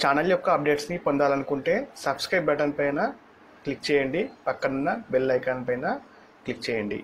Channel యొక్క అప్డేట్స్ని పొందాలనుకుంటే subscribe button పైన క్లిక్ చేయండి పక్కనున్న బెల్ ఐకాన్ పైన క్లిక్ చేయండి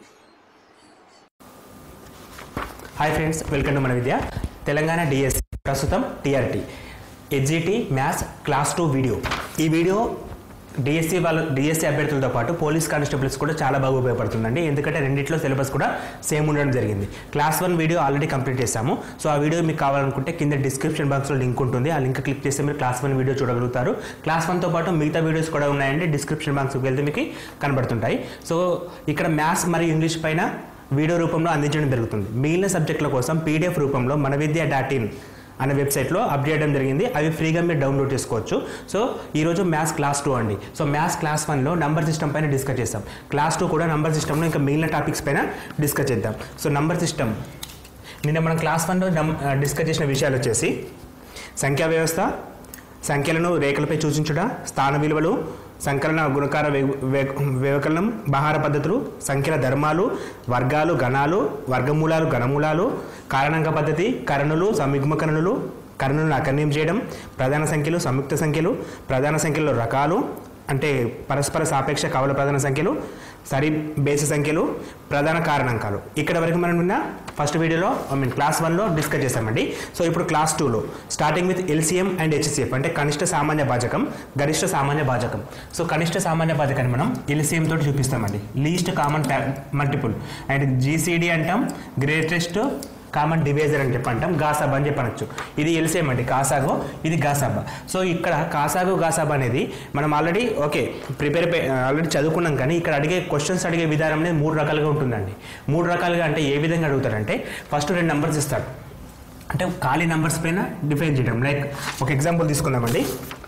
హాయ్ ఫ్రెండ్స్ వెల్కమ్ టు మన విద్య తెలంగాణ డిఎస్ ప్రస్తుతం TRT HGT maths class two video ఈ వీడియో డిఎస్సి వాళ్ళ డిఎస్సి అభ్యర్థులతో పాటు పోలీస్ కానిస్టేబుల్స్ కూడా చాలా బాగా ఉపయోగపడుతుందండి ఎందుకంటే రెండిట్లో సిలబస్ కూడా సేమ్ ఉండడం జరిగింది class one video already complete చేశాము సో ఆ వీడియో మీకు కావాలనుకుంటే కింద డిస్క్రిప్షన్ బాక్స్లో లింక్ ఉంటుంది ఆ లింక్ క్లిక్ చేస్తే మీరు క్లాస్ వన్ వీడియో చూడగలుగుతారు క్లాస్ వన్తో పాటు మిగతా వీడియోస్ కూడా ఉన్నాయండి డిస్క్రిప్షన్ బాక్స్కి వెళ్తే మీకు కనబడుతుంటాయి సో ఇక్కడ మ్యాథ్స్ మరియు ఇంగ్లీష్ పైన వీడియో రూపంలో అందించడం జరుగుతుంది మిగిలిన సబ్జెక్టుల కోసం పీడిఎఫ్ రూపంలో మన విద్య డాట్ ఇన్ అనే వెబ్సైట్లో అప్డేట్ చేయడం జరిగింది అవి ఫ్రీగా మీరు డౌన్లోడ్ చేసుకోవచ్చు సో ఈరోజు మ్యాథ్స్ క్లాస్ టూ అండి సో మ్యాథ్స్ క్లాస్ వన్లో నంబర్ సిస్టమ్ పైన డిస్కస్ చేస్తాం క్లాస్ టూ కూడా నంబర్ సిస్టంలో ఇంకా మిగిలిన టాపిక్స్ పైన డిస్కస్ చేద్దాం సో నంబర్ సిస్టమ్ నిన్న మనం క్లాస్ వన్లో డిస్కస్ చేసిన విషయాలు వచ్చేసి సంఖ్యా వ్యవస్థ సంఖ్యలను రేఖలపై సూచించుట స్థాన విలువలు సంకలన గుణకార వే- వే- వ్యవకలనం బహార పద్ధతులు సంఖ్యల ధర్మాలు వర్గాలు గణాలు వర్గమూలాలు గణమూలాలు కారణాంక పద్ధతి కరణులు సమిగ్మకరణులు కరణులను అకర్ణ్యం చేయడం ప్రధాన సంఖ్యలు సంయుక్త సంఖ్యలు ప్రధాన సంఖ్యలో రకాలు అంటే పరస్పర సాపేక్ష కవల ప్రధాన సంఖ్యలు సరి బేసి సంఖ్యలు ప్రధాన కారణాంకాలు ఇక్కడ వరకు మనం నిన్న ఫస్ట్ వీడియోలో ఐ మీన్ క్లాస్ వన్లో డిస్కస్ చేసామండి సో ఇప్పుడు క్లాస్ టూలో starting with LCM and HCF అంటే కనిష్ట సామాన్య భాజకం గరిష్ట సామాన్య భాజకం సో కనిష్ట సామాన్య భాజకాన్ని మనం ఎల్సిఎం తోటి చూపిస్తామండి least common multiple and GCD అంటాం గ్రేటెస్ట్ కామన్ డివైజర్ అని చెప్పి అంటాం గాసాబా అని చెప్పనొచ్చు ఇది ఎల్సిఎం అండి కాసాగో ఇది గాసాబా సో ఇక్కడ కాసాగో గాసాబా అనేది మనం ఆల్రెడీ ఓకే ప్రిపేర్ ఆల్రెడీ చదువుకున్నాం కానీ ఇక్కడ అడిగే క్వశ్చన్స్ అడిగే విధానం అనేది మూడు రకాలుగా ఉంటుందండి మూడు రకాలుగా అంటే ఏ విధంగా అడుగుతారంటే ఫస్ట్ రెండు నెంబర్స్ ఇస్తాడు అంటే ఖాళీ నెంబర్స్ పైన డిఫైన్ చేయడం లైక్ ఒక ఎగ్జాంపుల్ తీసుకుందామండి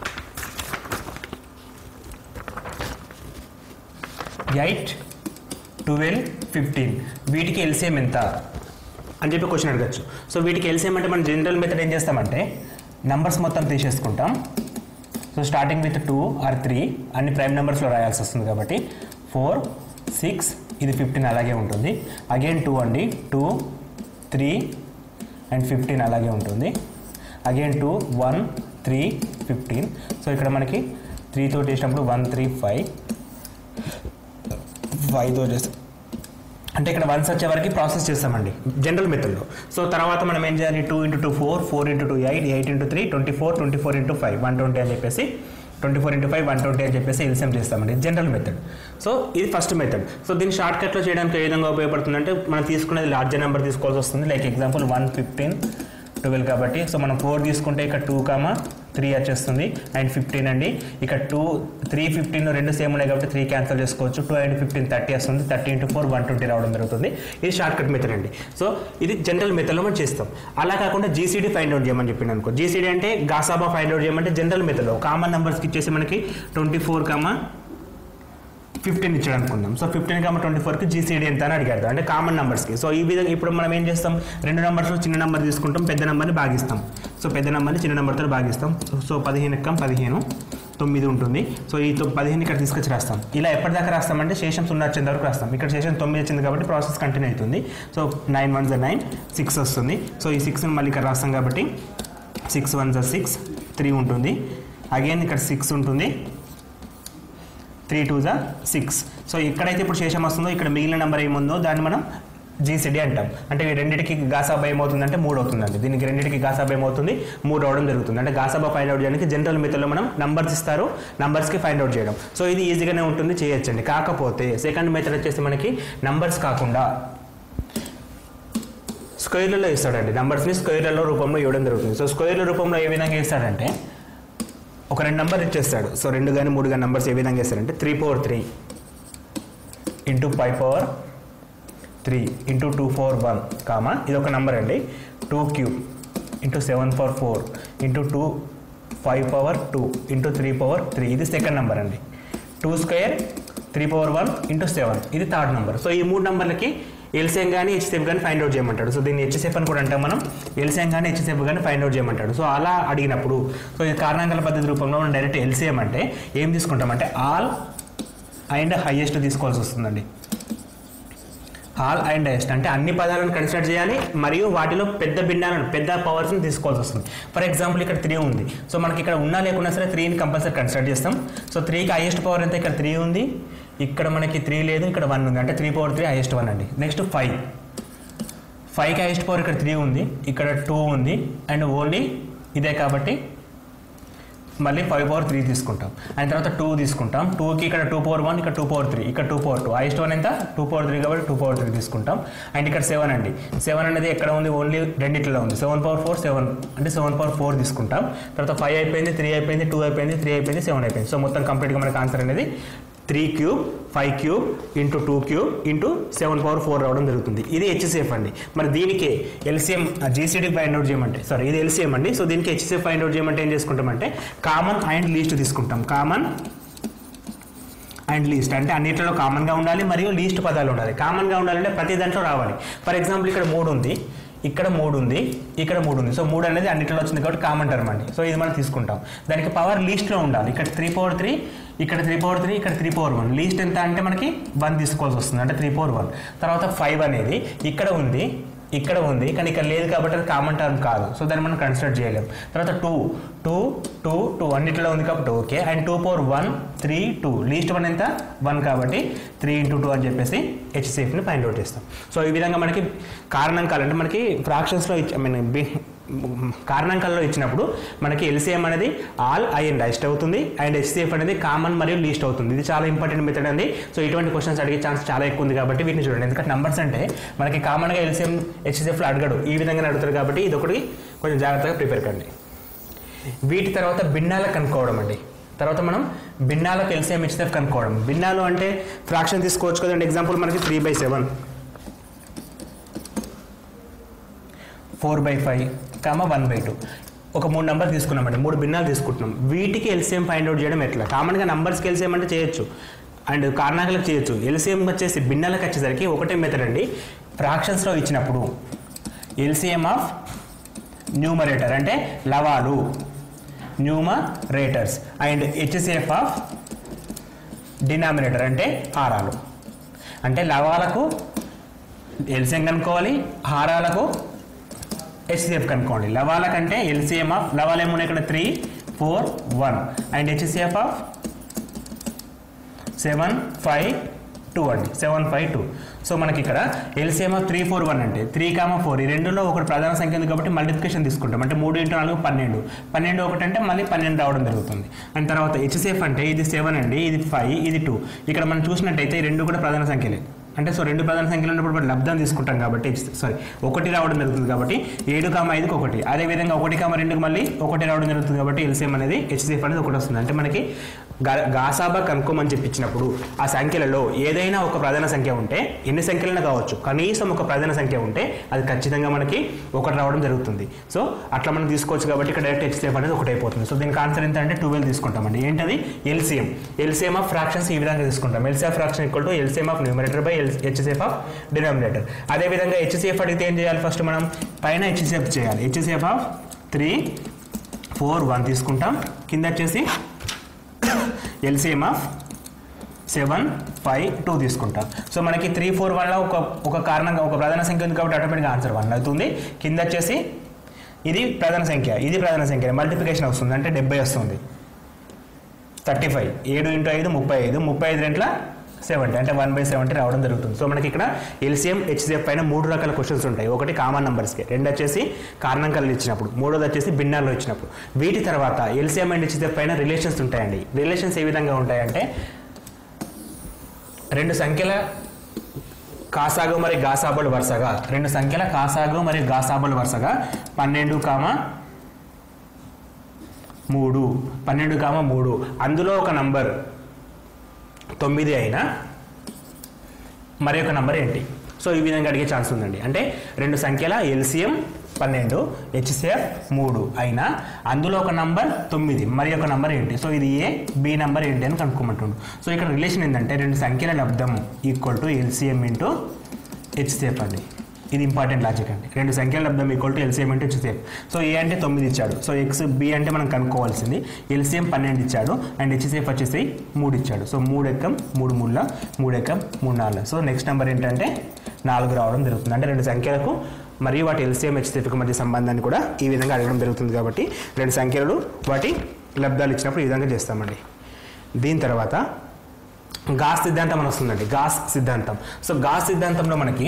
ఎయిట్ ట్వెల్వ్ ఫిఫ్టీన్ వీటికి ఎల్సిఎం ఎంత అని చెప్పి క్వశ్చన్ అడగచ్చు సో వీటికి ఎల్సిఎం అంటే మనం జనరల్ మెథడ్ ఏం చేస్తామంటే నంబర్స్ మొత్తం తీసేసుకుంటాం so starting with two or three అన్ని ప్రైమ్ నెంబర్స్లో రాయాల్సి వస్తుంది కాబట్టి ఫోర్ సిక్స్ ఇది ఫిఫ్టీన్ అలాగే ఉంటుంది అగైన్ టూ అండి టూ త్రీ అండ్ ఫిఫ్టీన్ అలాగే ఉంటుంది again two one three fifteen so ఇక్కడ మనకి త్రీతో చేసినప్పుడు వన్ త్రీ ఫైవ్ ఫైవ్తో చేస్తాం అంటే ఇక్కడ వన్స్ వచ్చే వరకు ప్రాసెస్ చేస్తామండి జనరల్ మెథడ్లో సో తర్వాత మనం ఏం చేయాలి two into two four four into two eight eight into three twenty four twenty four into five one twenty అని చెప్పేసి twenty four into five one twenty అని చెప్పేసి ఎల్సిఎం చేస్తామండి జనరల్ మెథడ్ సో ఇది ఫస్ట్ మెథడ్ సో దీన్ని short కట్లో చేయడానికి ఏ విధంగా ఉపయోగపడుతుందంటే మనం తీసుకునేది లార్జర్ నెంబర్ తీసుకోవాల్సి వస్తుంది like example one fifteen twelve కాబట్టి సో మనం ఫోర్ తీసుకుంటే ఇక్కడ టూ కామా త్రీ వచ్చేస్తుంది అండ్ ఫిఫ్టీన్ అండి ఇక్కడ టూ త్రీ ఫిఫ్టీన్ రెండు సేమ్ ఉన్నాయి కాబట్టి త్రీ క్యాన్సిల్ చేసుకోవచ్చు టూ అండ్ ఫిఫ్టీన్ థర్టీ వస్తుంది thirty into four one twenty రావడం జరుగుతుంది ఇది షార్ట్ కట్ మెథడ్ అండి సో ఇది జనరల్ మెథడ్లో మనం చేస్తాం అలా కాకుండా జీసీడీ ఫైండ్ అవుట్ చేయమని చెప్పింది అనుకో జీసీడీ అంటే గాసాబా ఫైండ్ అవుట్ చేయమంటే జనరల్ మెథడ్లో కామన్ నెంబర్స్కి ఇచ్చేసి మనకి ట్వంటీ ఫోర్ కామా ఫిఫ్టీన్ ఇచ్చాడు అనుకుందాం సో ఫిఫ్టీన్ కామ ట్వంటీ ఫోర్కి జీసీడీ ఎంత అని అడిగాడు అంటే కామన్ నెంబర్స్కి సో ఈ విధంగా ఇప్పుడు మనం ఏం చేస్తాం రెండు నెంబర్స్లో చిన్న నెంబర్ తీసుకుంటాం పెద్ద నెంబర్ని భాగిస్తాం సో పెద్ద నెంబర్ని చిన్న నెంబర్తో భాగిస్తాం సో- సో పదిహేను ఎక్కం పదిహేను తొమ్మిది ఉంటుంది సో ఈ తొ- పదిహేను ఇక్కడ తీసుకొచ్చి రాస్తాం ఇలా ఎప్పటిదాకా రాస్తామంటే శేషం సున్నా వచ్చేంత వరకు రాస్తాం ఇక్కడ శేషం తొమ్మిది వచ్చింది కాబట్టి ప్రాసెస్ కంటిన్యూ అవుతుంది సో నైన్ వన్ జా నైన్ సిక్స్ వస్తుంది సో ఈ సిక్స్ని మళ్ళీ ఇక్కడ రాస్తాం కాబట్టి సిక్స్ వన్ జా సిక్స్ త్రీ ఉంటుంది అగైన్ ఇక్కడ సిక్స్ ఉంటుంది త్రీ టూ జా సిక్స్ సో ఎక్కడైతే ఇప్పుడు శేషం వస్తుందో ఇక్కడ మిగిలిన నెంబర్ ఏముందో దాన్ని మనం జీసీడీ అంటాం అంటే ఈ రెండింటికి గాసాబా ఏమవుతుందంటే మూడు అవుతుందండి దీనికి రెండింటికి గాసాబా ఏమవుతుంది మూడు అవడం జరుగుతుంది అంటే గాసాబా ఫైండ్ అవుట్ చేయడానికి జనరల్ మెథడ్లో మనం నంబర్స్ ఇస్తారు నంబర్స్కి ఫైండ్ అవుట్ చేయడం సో ఇది ఈజీగానే ఉంటుంది చేయొచ్చండి కాకపోతే సెకండ్ మెథడ్ వచ్చేసి మనకి నంబర్స్ కాకుండా స్క్వేర్లలో ఇస్తాడండి నంబర్స్ని స్క్వేర్లలో రూపంలో ఇవ్వడం జరుగుతుంది సో స్క్వేర్ల రూపంలో ఏ విధంగా ఇస్తాడంటే ఒక రెండు నెంబర్ ఇచ్చేస్తాడు సో రెండు కానీ మూడు కానీ నెంబర్స్ ఏ విధంగా ఇస్తాడంటే three power three into five power three into two four one comma ఇది ఒక నెంబర్ అండి two cube into seven power four into two five power two into three power three ఇది సెకండ్ నెంబర్ అండి two square three power one into seven ఇది third number so ఈ మూడు నెంబర్లకి LCM కానీ హెచ్సిఎఫ్ కానీ ఫైండ్ అవుట్ చేయమంటాడు so దీన్ని హెచ్సిఎఫ్ అని కూడా అంటాం మనం ఎల్సిఎం కానీ హెచ్సిఎఫ్ కానీ ఫైండ్ అవుట్ చేయమంటాడు సో అలా అడిగినప్పుడు సో ఇది కారణాంకాల పద్ధతి రూపంలో మనం డైరెక్ట్ ఎల్సిఎం అంటే ఏం తీసుకుంటామంటే ఆల్ అండ్ హైయెస్ట్ తీసుకోవాల్సి వస్తుందండి ఆల్ అండ్ హైయెస్ట్ అంటే అన్ని పదాలను కన్సిడర్ చేయాలి మరియు వాటిలో పెద్ద భిన్నాలను పెద్ద పవర్స్ని తీసుకోవాల్సి వస్తుంది ఫర్ ఎగ్జాంపుల్ ఇక్కడ త్రీ ఉంది సో మనకి ఇక్కడ ఉన్నా లేకున్నా సరే త్రీని కంపల్సరీ కన్సిడర్ చేస్తాం సో త్రీకి హైయెస్ట్ పవర్ ఎంత ఇక్కడ త్రీ ఉంది ఇక్కడ మనకి త్రీ లేదు ఇక్కడ వన్ ఉంది అంటే three power three highest one అండి నెక్స్ట్ ఫైవ్ ఫైవ్కి హైయెస్ట్ పవర్ ఇక్కడ త్రీ ఉంది ఇక్కడ టూ ఉంది అండ్ ఓన్లీ ఇదే కాబట్టి మళ్ళీ ఫైవ్ పవర్ త్రీ తీసుకుంటాం అండ్ తర్వాత టూ తీసుకుంటాం టూకి ఇక్కడ టూ పవర్ వన్ ఇక్కడ టూ పవర్ త్రీ ఇక్కడ two power two highest one ఎంత టూ పవర్ త్రీ కాబట్టి టూ పవర్ త్రీ తీసుకుంటాం అండ్ ఇక్కడ సెవెన్ అండి సెవెన్ అనేది ఎక్కడ ఉంది ఓన్లీ రెండిట్లో ఉంది సెవెన్ పవర్ ఫోర్ సెవెన్ అంటే సెవెన్ పవర్ ఫోర్ తీసుకుంటాం తర్వాత ఫైవ్ అయిపోయింది త్రీ అయిపోయింది టూ అయిపోయింది త్రీ అయిపోయింది సెవెన్ అయిపోయింది సో మొత్తం కంప్లీట్గా మనకి ఆన్సర్ అనేది three cube five cube into two cube into seven power four రావడం జరుగుతుంది ఇది హెచ్సిఎఫ్ అండి మరి దీనికి ఎల్సిఎం జీసీడీ ఫైండ్ అవుట్ చేయమంటే సారీ ఇది ఎల్సిఎం అండి సో దీనికి హెచ్సిఎఫ్ ఫైండ్ అవుట్ చేయమంటే ఏం చేసుకుంటామంటే కామన్ అండ్ లీస్ట్ తీసుకుంటాం కామన్ అండ్ లీస్ట్ అంటే అన్నిటిలో కామన్గా ఉండాలి మరియు లీస్ట్ పదాలు ఉండాలి కామన్గా ఉండాలంటే ప్రతి దాంట్లో రావాలి ఫర్ ఎగ్జాంపుల్ ఇక్కడ మూడు ఉంది ఇక్కడ మూడు ఉంది ఇక్కడ మూడు ఉంది సో మూడు అనేది అన్నిటిలో వచ్చింది కాబట్టి కామన్ టర్మ్ అండి సో ఇది మనం తీసుకుంటాం దానికి పవర్ లీస్ట్లో ఉండాలి ఇక్కడ త్రీ పవర్ త్రీ ఇక్కడ త్రీ పవర్ త్రీ ఇక్కడ త్రీ పవర్ వన్ లీస్ట్ ఎంత అంటే మనకి వన్ తీసుకోవాల్సి వస్తుంది అంటే త్రీ పవర్ వన్ తర్వాత ఫైవ్ అనేది ఇక్కడ ఉంది ఇక్కడ ఉంది కానీ ఇక్కడ లేదు కాబట్టి అది కామన్ టర్మ్ కాదు సో దాన్ని మనం కన్సిడర్ చేయలేం తర్వాత టూ టూ టూ టూ అన్నిటిలో ఉంది కాబట్టి okay and two power one three two least one ఎంత వన్ కాబట్టి త్రీ ఇంటూ టూ అని చెప్పేసి హెచ్సిఎఫ్ని ఫైండ్ అవుట్ చేస్తాం సో ఈ విధంగా మనకి కారణాంకాలు అంటే మనకి ఫ్రాక్షన్స్లో ఇచ్చి ఐ మీన్ బి కారణాంకాల్లో ఇచ్చినప్పుడు మనకి ఎల్సిఎం అనేది ఆల్ ఐ అండ్ హైస్ట్ అవుతుంది అండ్ హెచ్సిఎఫ్ అనేది కామన్ మరియు లీస్ట్ అవుతుంది ఇది చాలా ఇంపార్టెంట్ మెథడ్ అండి సో ఇటువంటి క్వశ్చన్స్ అడిగే ఛాన్స్ చాలా ఎక్కువ ఉంది కాబట్టి వీటిని చూడండి ఎందుకంటే నంబర్స్ అంటే మనకి కామన్గా ఎల్సిఎం హెచ్సిఎఫ్లో అడగడు ఈ విధంగా అడుగుతారు కాబట్టి ఇది ఒకటి కొంచెం జాగ్రత్తగా ప్రిపేర్ కండి వీటి తర్వాత భిన్నాలకు కనుక్కోవడం అండి తర్వాత మనం భిన్నాలకు ఎల్సిఎం హెచ్సిఎఫ్ కనుక్కోవడం భిన్నాలు అంటే ఫ్రాక్షన్ తీసుకోవచ్చు కదండి ఎగ్జాంపుల్ మనకి three by seven four by five comma one by two ఒక మూడు నెంబర్ తీసుకున్నామండి మూడు భిన్నాలు తీసుకుంటున్నాం వీటికి ఎల్సిఎం ఫైండ్ అవుట్ చేయడం ఎట్లా కామన్గా నంబర్స్కి ఎల్సిఎం అంటే చేయొచ్చు అండ్ కారణాలకు చేయొచ్చు ఎల్సిఎం వచ్చేసి భిన్నాలకు వచ్చేసరికి ఒకటే మెథడ్ అండి ఫ్రాక్షన్స్లో ఇచ్చినప్పుడు ఎల్సిఎం ఆఫ్ న్యూమరేటర్ అంటే లవాలు numerators and HCF of denominator అంటే హారాలు అంటే లవాలకు ఎల్సిఎం కనుక్కోవాలి హారాలకు హెచ్సిఎఫ్ కనుక్కోండి లవాల కంటే ఎల్సిఎం ఆఫ్ లవాలు ఏమున్నాయి ఇక్కడ three four one and HCF of seven five two అండి సెవెన్ ఫైవ్ టూ సో మనకి ఇక్కడ LCM of three four one అంటే త్రీ కామా ఫోర్ ఈ రెండులో ఒకటి ప్రధాన సంఖ్య ఉంది కాబట్టి మల్టిప్లికేషన్ తీసుకుంటాం అంటే మూడు ఇంటూ నాలుగు పన్నెండు పన్నెండు ఒకటి అంటే మళ్ళీ పన్నెండు రావడం జరుగుతుంది అండ్ తర్వాత హెచ్సిఎఫ్ అంటే ఇది సెవెన్ అండి ఇది ఫైవ్ ఇది టూ ఇక్కడ మనం చూసినట్టయితే ఈ రెండు కూడా ప్రధాన సంఖ్యలే అంటే సో రెండు ప్రధాన సంఖ్యలు ఉన్నప్పుడు మనం లబ్ధం తీసుకుంటాం కాబట్టి సారీ ఒకటి రావడం జరుగుతుంది కాబట్టి ఏడు కామ ఐదుకి ఒకటి అదేవిధంగా ఒకటి కామ రెండుకి మళ్ళీ ఒకటి రావడం జరుగుతుంది కాబట్టి ఎల్సిఎం అనేది హెచ్సిఎఫ్ అనేది ఒకటి వస్తుంది అంటే మనకి గా- గాసాబా కనుక్కోమని చెప్పించినప్పుడు ఆ సంఖ్యలలో ఏదైనా ఒక ప్రధాన సంఖ్య ఉంటే ఎన్ని సంఖ్యలైనా కావచ్చు కనీసం ఒక ప్రధాన సంఖ్య ఉంటే అది ఖచ్చితంగా మనకి ఒకటి రావడం జరుగుతుంది సో అట్లా మనం తీసుకోవచ్చు కాబట్టి ఇక్కడ డైరెక్ట్ హెచ్సిఎఫ్ అనేది ఒకటి అయిపోతుంది సో దీనికి ఆన్సర్ ఎంత అంటే ట్వెల్వ్ తీసుకుంటామండి ఏంటది ఎల్సిఎం ఎల్సిఎం ఆఫ్ ఫ్రాక్షన్స్ ఈ విధంగా తీసుకుంటాం LCF fraction equal to LCM of numerator by HCF of denominator అదేవిధంగా హెచ్సిఎఫ్ అడిగితే ఏం చేయాలి ఫస్ట్ మనం పైన హెచ్సిఎఫ్ చేయాలి HCF of three four one తీసుకుంటాం కింద వచ్చేసి LCM of seven five two తీసుకుంటాం సో మనకి త్రీ ఫోర్ వన్లో ఒక ఒక కారణంగా ఒక ప్రధాన సంఖ్య ఉంది కాబట్టి ఆటోమేటిక్గా ఆన్సర్ వన్ అవుతుంది కింద వచ్చేసి ఇది ప్రధాన సంఖ్య ఇది ప్రధాన సంఖ్య మల్టిప్లికేషన్ వస్తుంది అంటే డెబ్బై వస్తుంది థర్టీ ఫైవ్ ఏడు ఇంటూ ఐదు ముప్పై ఐదు ముప్పై ఐదు రెంట్ల సెవెంటీ అంటే వన్ బై సెవెంటీ రావడం జరుగుతుంది సో మనకి ఇక్కడ ఎల్సిఎం హెచ్సిఎఫ్ పైన మూడు రకాల క్వశ్చన్స్ ఉంటాయి ఒకటి కామన్ నంబర్స్కి రెండు వచ్చేసి కారణాంకాలు ఇచ్చినప్పుడు మూడోది వచ్చేసి భిన్నాల్లో ఇచ్చినప్పుడు వీటి తర్వాత ఎల్సిఎం అండ్ హెచ్సిఎఫ్ పైన రిలేషన్స్ ఉంటాయండి రిలేషన్స్ ఏ విధంగా ఉంటాయంటే రెండు సంఖ్యల కాసాగు మరియు గాసాబులు వరుసగా రెండు సంఖ్యల కాసాగు మరియు గాసాబులు వరుసగా పన్నెండు కామ మూడు పన్నెండు కామ మూడు అందులో ఒక నంబర్ తొమ్మిది అయినా మరి ఒక నంబర్ ఏంటి సో ఈ విధంగా అడిగే ఛాన్స్ ఉందండి అంటే రెండు సంఖ్యల ఎల్సిఎం పన్నెండు హెచ్సిఎఫ్ మూడు అయినా అందులో ఒక నంబర్ తొమ్మిది మరి ఒక నంబర్ ఏంటి సో ఇది ఏ బి నంబర్ ఏంటి అని కనుక్కోమంటుండు సో ఇక్కడ రిలేషన్ ఏంటంటే రెండు సంఖ్యల లబ్ధం equal to LCM into HCF అండి ఇది ఇంపార్టెంట్ లాజిక్ అండి రెండు సంఖ్యల లబ్ధం equal to LCM into HCF so A అంటే తొమ్మిది ఇచ్చాడు సో ఎక్స్ బి అంటే మనం కనుక్కోవాల్సింది ఎల్సిఎం పన్నెండు ఇచ్చాడు అండ్ హెచ్సిఎఫ్ వచ్చేసి మూడు ఇచ్చాడు సో మూడు ఎక్కం మూడు ముళ్ళ మూడు ఎక్కం మూడు నాలుగు సో నెక్స్ట్ నెంబర్ ఏంటంటే నాలుగు రావడం జరుగుతుంది అంటే రెండు సంఖ్యలకు మరియు వాటి ఎల్సిఎం హెచ్సిఎఫ్కి మధ్య సంబంధాన్ని కూడా ఈ విధంగా అడగడం జరుగుతుంది కాబట్టి రెండు సంఖ్యలు వాటి లబ్ధాలు ఇచ్చినప్పుడు ఈ విధంగా చేస్తామండి దీని తర్వాత గాస్ సిద్ధాంతం అని వస్తుందండి గాస్ సిద్ధాంతం సో గాస్ సిద్ధాంతంలో మనకి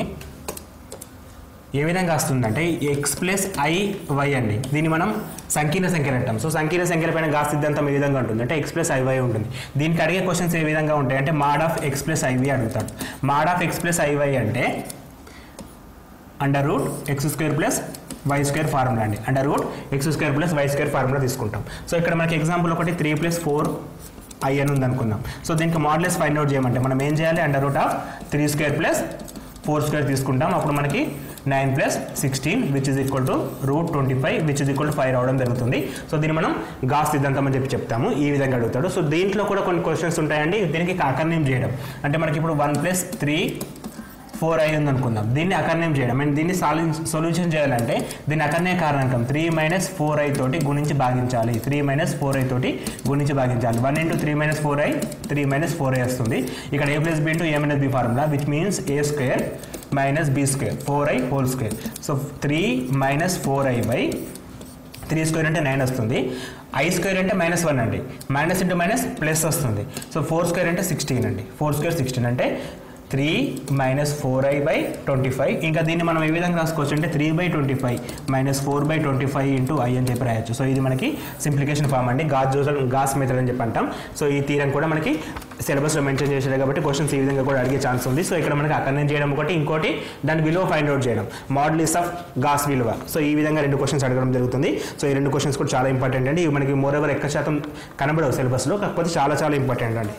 ఏ విధంగా వస్తుందంటే ఎక్స్ ప్లస్ ఐ వై అండి దీన్ని మనం సంకీర్ణ సంఖ్యలు అంటాం సో సంకీర్ణ సంఖ్యల పైన గాస్ సిద్ధాంతం ఏ విధంగా ఉంటుంది అంటే ఎక్స్ ప్లస్ ఐవై ఉంటుంది దీనికి అడిగే క్వశ్చన్స్ ఏ విధంగా ఉంటాయి అంటే mod of X plus I V అడుగుతాడు mod of X plus I Y అంటే under root X square plus Y square formula అండి under root X square plus Y square formula తీసుకుంటాం సో ఇక్కడ మనకి ఎగ్జాంపుల్ ఒకటి త్రీ ప్లస్ ఫోర్ ఐ అని ఉంది అనుకుందాం సో దీనికి మోడలెస్ ఫైండ్ అవుట్ చేయమంటే మనం ఏం చేయాలి under root of three square plus four square తీసుకుంటాం అప్పుడు మనకి nine plus sixteen which is equal to root twenty five which is equal to five రావడం జరుగుతుంది సో దీన్ని మనం గాస్ సిద్ధాంతం అని చెప్పి చెప్తాము ఈ విధంగా అడుగుతాడు సో దీంట్లో కూడా కొన్ని క్వశ్చన్స్ ఉంటాయండి దీనికి అకర్ణయం చేయడం అంటే మనకి ఇప్పుడు వన్ ప్లస్ త్రీ ఫోర్ అయి ఉంది అనుకుందాం దీన్ని అకర్ణయం చేయడం అండ్ దీన్ని సాల్వ్ సొల్యూషన్ చేయాలంటే దీన్ని అకర్ణయ కారణాంకం త్రీ మైనస్ ఫోర్ ఐ తోటి గుణించి భాగించాలి త్రీ మైనస్ ఫోర్ ఐ తోటి గుణించి భాగించాలి one into three minus four I three minus four I వస్తుంది ఇక్కడ ఏ plus B into A minus B formula which means A square minus B square four I whole square so three minus four I by three square అంటే nine వస్తుంది I square అంటే minus one అండి minus into minus plus వస్తుంది so four square అంటే sixteen అండి four square sixteen అంటే three minus four I by twenty five ఇంకా దీన్ని మనం ఏ విధంగా రాసుకోవచ్చు అంటే three by twenty five minus four by twenty five into I అని చెప్పి రాయొచ్చు సో ఇది మనకి సింప్లికేషన్ ఫామ్ అండి గాస్ జోజల్ గాస్ మెథడ్ అని చెప్పి అంటాం సో ఈ తీరం కూడా మనకి సిలబస్లో మెన్షన్ చేశారు కాబట్టి క్వశ్చన్స్ ఈ విధంగా కూడా అడిగే ఛాన్స్ ఉంది సో ఇక్కడ మనకి అకర్ణం చేయడం ఒకటి ఇంకోటి దాని విలువ ఫైండ్ అవుట్ చేయడం మోడలిస్ ఆఫ్ గాస్ విలువ సో ఈ విధంగా రెండు క్వశ్చన్స్ అడగడం జరుగుతుంది సో ఈ రెండు క్వశ్చన్స్ కూడా చాలా ఇంపార్టెంట్ అండి ఇవి మనకి మోర్ ఎవర్ ఎక్కువ శాతం కనబడవు సిలబస్లో కాకపోతే చాలా చాలా ఇంపార్టెంట్ అండి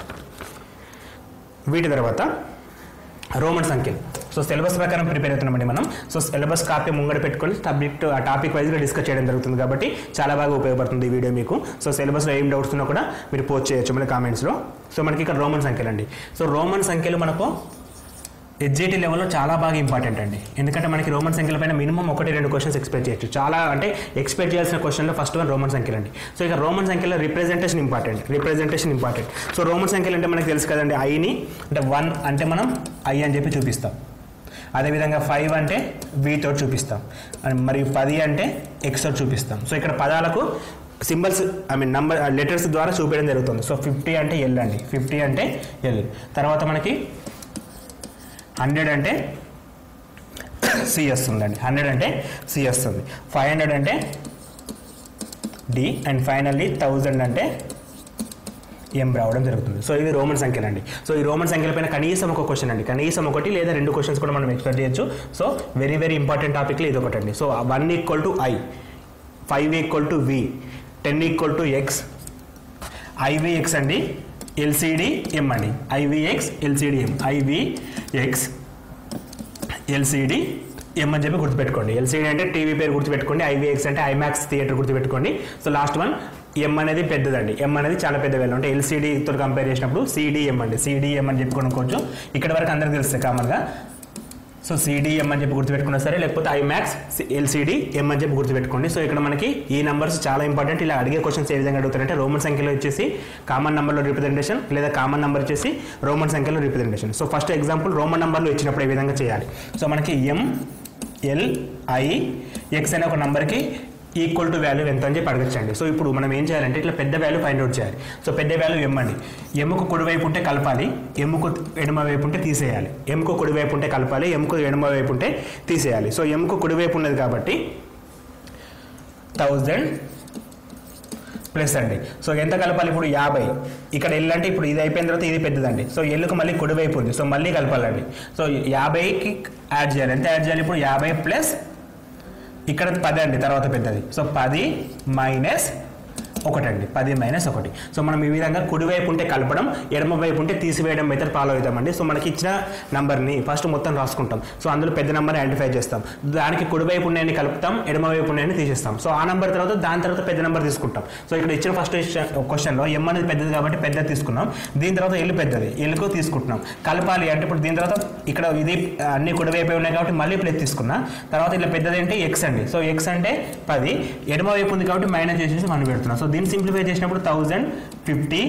వీటి తర్వాత రోమన్ సంఖ్యలు సో సిలబస్ ప్రకారం ప్రిపేర్ అవుతున్నామండి మనం సో సిలబస్ కాపీ ముంగడ పెట్టుకొని సబ్జెక్ట్ ఆ టాపిక్ వైజ్గా డిస్కస్ చేయడం జరుగుతుంది కాబట్టి చాలా బాగా ఉపయోగపడుతుంది ఈ వీడియో మీకు సో సిలబస్లో ఏం డౌట్స్ ఉన్నా కూడా మీరు పోస్ట్ చేయొచ్చు మన కామెంట్స్లో సో మనకి ఇక్కడ రోమన్ సంఖ్యలు అండి సో రోమన్ సంఖ్యలు మనకు హెచ్జిటి లెవెల్లో చాలా బాగా ఇంపార్టెంట్ అండి ఎందుకంటే మనకి రోమన్ సంఖ్యల పైన మినిమం ఒకటి రెండు క్వశ్చన్స్ ఎక్స్పెక్ట్ చేయొచ్చు చాలా అంటే ఎక్స్పెక్ట్ చేయాల్సిన క్వశ్చన్లో ఫస్ట్ వన్ రోమన్ సంఖ్యలు అండి సో ఇక రోమన్ సంఖ్యలో representation important representation important so Roman సంఖ్యలు అంటే మనకి తెలుసు కదండి ఐని అంటే వన్ అంటే మనం ఐ అని చెప్పి చూపిస్తాం అదేవిధంగా ఫైవ్ అంటే వీతో చూపిస్తాం అండ్ మరియు పది అంటే ఎక్స్తో చూపిస్తాం సో ఇక్కడ పదాలకు symbols I mean number letters ద్వారా చూపించడం జరుగుతుంది సో ఫిఫ్టీ అంటే ఎల్ అండి ఫిఫ్టీ అంటే ఎల్ తర్వాత మనకి హండ్రెడ్ అంటే సి వస్తుందండి హండ్రెడ్ అంటే సి వస్తుంది ఫైవ్ హండ్రెడ్ అంటే డి అండ్ ఫైనల్లీ థౌజండ్ అంటే ఎం రావడం జరుగుతుంది సో ఇవి రోమన్ సంఖ్యలు అండి సో ఈ రోమన్ సంఖ్యల పైన కనీసం ఒక క్వశ్చన్ అండి కనీసం ఒకటి లేదా రెండు క్వశ్చన్స్ కూడా మనం ఎక్స్పెక్ట్ చేయొచ్చు సో వెరీ వెరీ ఇంపార్టెంట్ టాపిక్లో ఇది ఒకటి అండి so one equal to I five equal to V ten equal to X I V X అండి ఎల్సిడి ఎం అండి ఐవిఎక్స్ ఎల్సిడి ఎం ఐవిఎక్స్ ఎల్సిడి ఎం అని చెప్పి గుర్తుపెట్టుకోండి ఎల్సిడి అంటే టీవీ పేరు గుర్తుపెట్టుకోండి ఐవిఎక్స్ అంటే ఐమాక్స్ థియేటర్ గుర్తుపెట్టుకోండి సో లాస్ట్ వన్ ఎం అనేది పెద్దదండి ఎం అనేది చాలా పెద్ద వేలు అంటే ఎల్సిడితో కంపేర్ చేసినప్పుడు సిడిఎం అండి సిడిఎం అని చెప్పుకోనుకోవచ్చు ఇక్కడ వరకు అందరికి తెలుస్తుంది కామన్గా సో సిడిఎం అని చెప్పి గుర్తుపెట్టుకున్నా సరే లేకపోతే ఐమాక్స్ ఎల్సిడి ఎం అని చెప్పి గుర్తుపెట్టుకోండి సో ఇక్కడ మనకి ఈ నంబర్స్ చాలా ఇంపార్టెంట్ ఇలా అడిగే క్వశ్చన్స్ ఏ విధంగా అడుగుతారంటే రోమన్ సంఖ్యలో వచ్చేసి కామన్ నెంబర్లో రిప్రజెంటేషన్ లేదా కామన్ నెంబర్ వచ్చేసి రోమన్ సంఖ్యలో representation so first example Roman నెంబర్లో ఇచ్చినప్పుడు ఏ విధంగా చేయాలి సో మనకి ఎం ఎల్ ఐ ఎక్స్ అనే ఒక నెంబర్కి ఈక్వల్ టు వాల్యూ ఎంత అని చెప్పి అడగచ్చండి సో ఇప్పుడు మనం ఏం చేయాలంటే ఇట్లా పెద్ద వాల్యూ ఫైండ్ అవుట్ చేయాలి సో పెద్ద వాల్యూ ఎమ్ అండి ఎముకు కుడివైపు ఉంటే కలపాలి ఎముకు ఎడమ వైపు ఉంటే తీసేయాలి ఎముకు కుడివైపు ఉంటే కలపాలి ఎముకు ఎడమ వైపు ఉంటే తీసేయాలి సో ఎముకు కుడివైపు ఉన్నది కాబట్టి థౌజండ్ ప్లస్ అండి సో ఎంత కలపాలి ఇప్పుడు యాభై ఇక్కడ ఎల్ అంటే ఇప్పుడు ఇది అయిపోయిన తర్వాత ఇది పెద్దదండి సో ఎల్లుకు మళ్ళీ కుడివైపు ఉంది సో మళ్ళీ కలపాలండి సో యాభైకి యాడ్ చేయాలి ఎంత యాడ్ చేయాలి ఇప్పుడు యాభై ప్లస్ ఇక్కడ పది అండి తర్వాత పెద్దది సో పది మైనస్ ఒకటండి పది మైనస్ ఒకటి సో మనం ఈ విధంగా కుడివైపు ఉంటే కలపడం ఎడమ వైపు ఉంటే తీసివేయడం మెథడ్ ఫాలో అవుతామండి సో మనకి ఇచ్చిన నంబర్ని ఫస్ట్ మొత్తం రాసుకుంటాం సో అందులో పెద్ద నెంబర్ ఐడెంటిఫై చేస్తాం దానికి కుడివైపు ఉన్నాయని కలుపుతాం ఎడమ వైపు ఉన్నాయని తీసేస్తాం సో ఆ నెంబర్ తర్వాత దాని తర్వాత పెద్ద నెంబర్ తీసుకుంటాం సో ఇక్కడ ఇచ్చిన ఫస్ట్ క్వశ్చన్లో ఎం అనేది పెద్దది కాబట్టి పెద్దది తీసుకున్నాం దీని తర్వాత ఎల్లు పెద్దది ఎల్లుకు తీసుకుంటున్నాం కలపాలి అంటే ఇప్పుడు దీని తర్వాత ఇక్కడ ఇది అన్ని కుడివైపు ఉన్నాయి కాబట్టి మళ్ళీ ప్లస్ తీసుకున్నా తర్వాత ఇలా పెద్దది అంటే ఎక్స్ అండి సో ఎక్స్ అంటే పది ఎడమ వైపు ఉంది కాబట్టి మైనస్ చేసేసి మనం పెడుతున్నాం సో దీన్ని సింప్లిఫై చేసినప్పుడు thousand fifty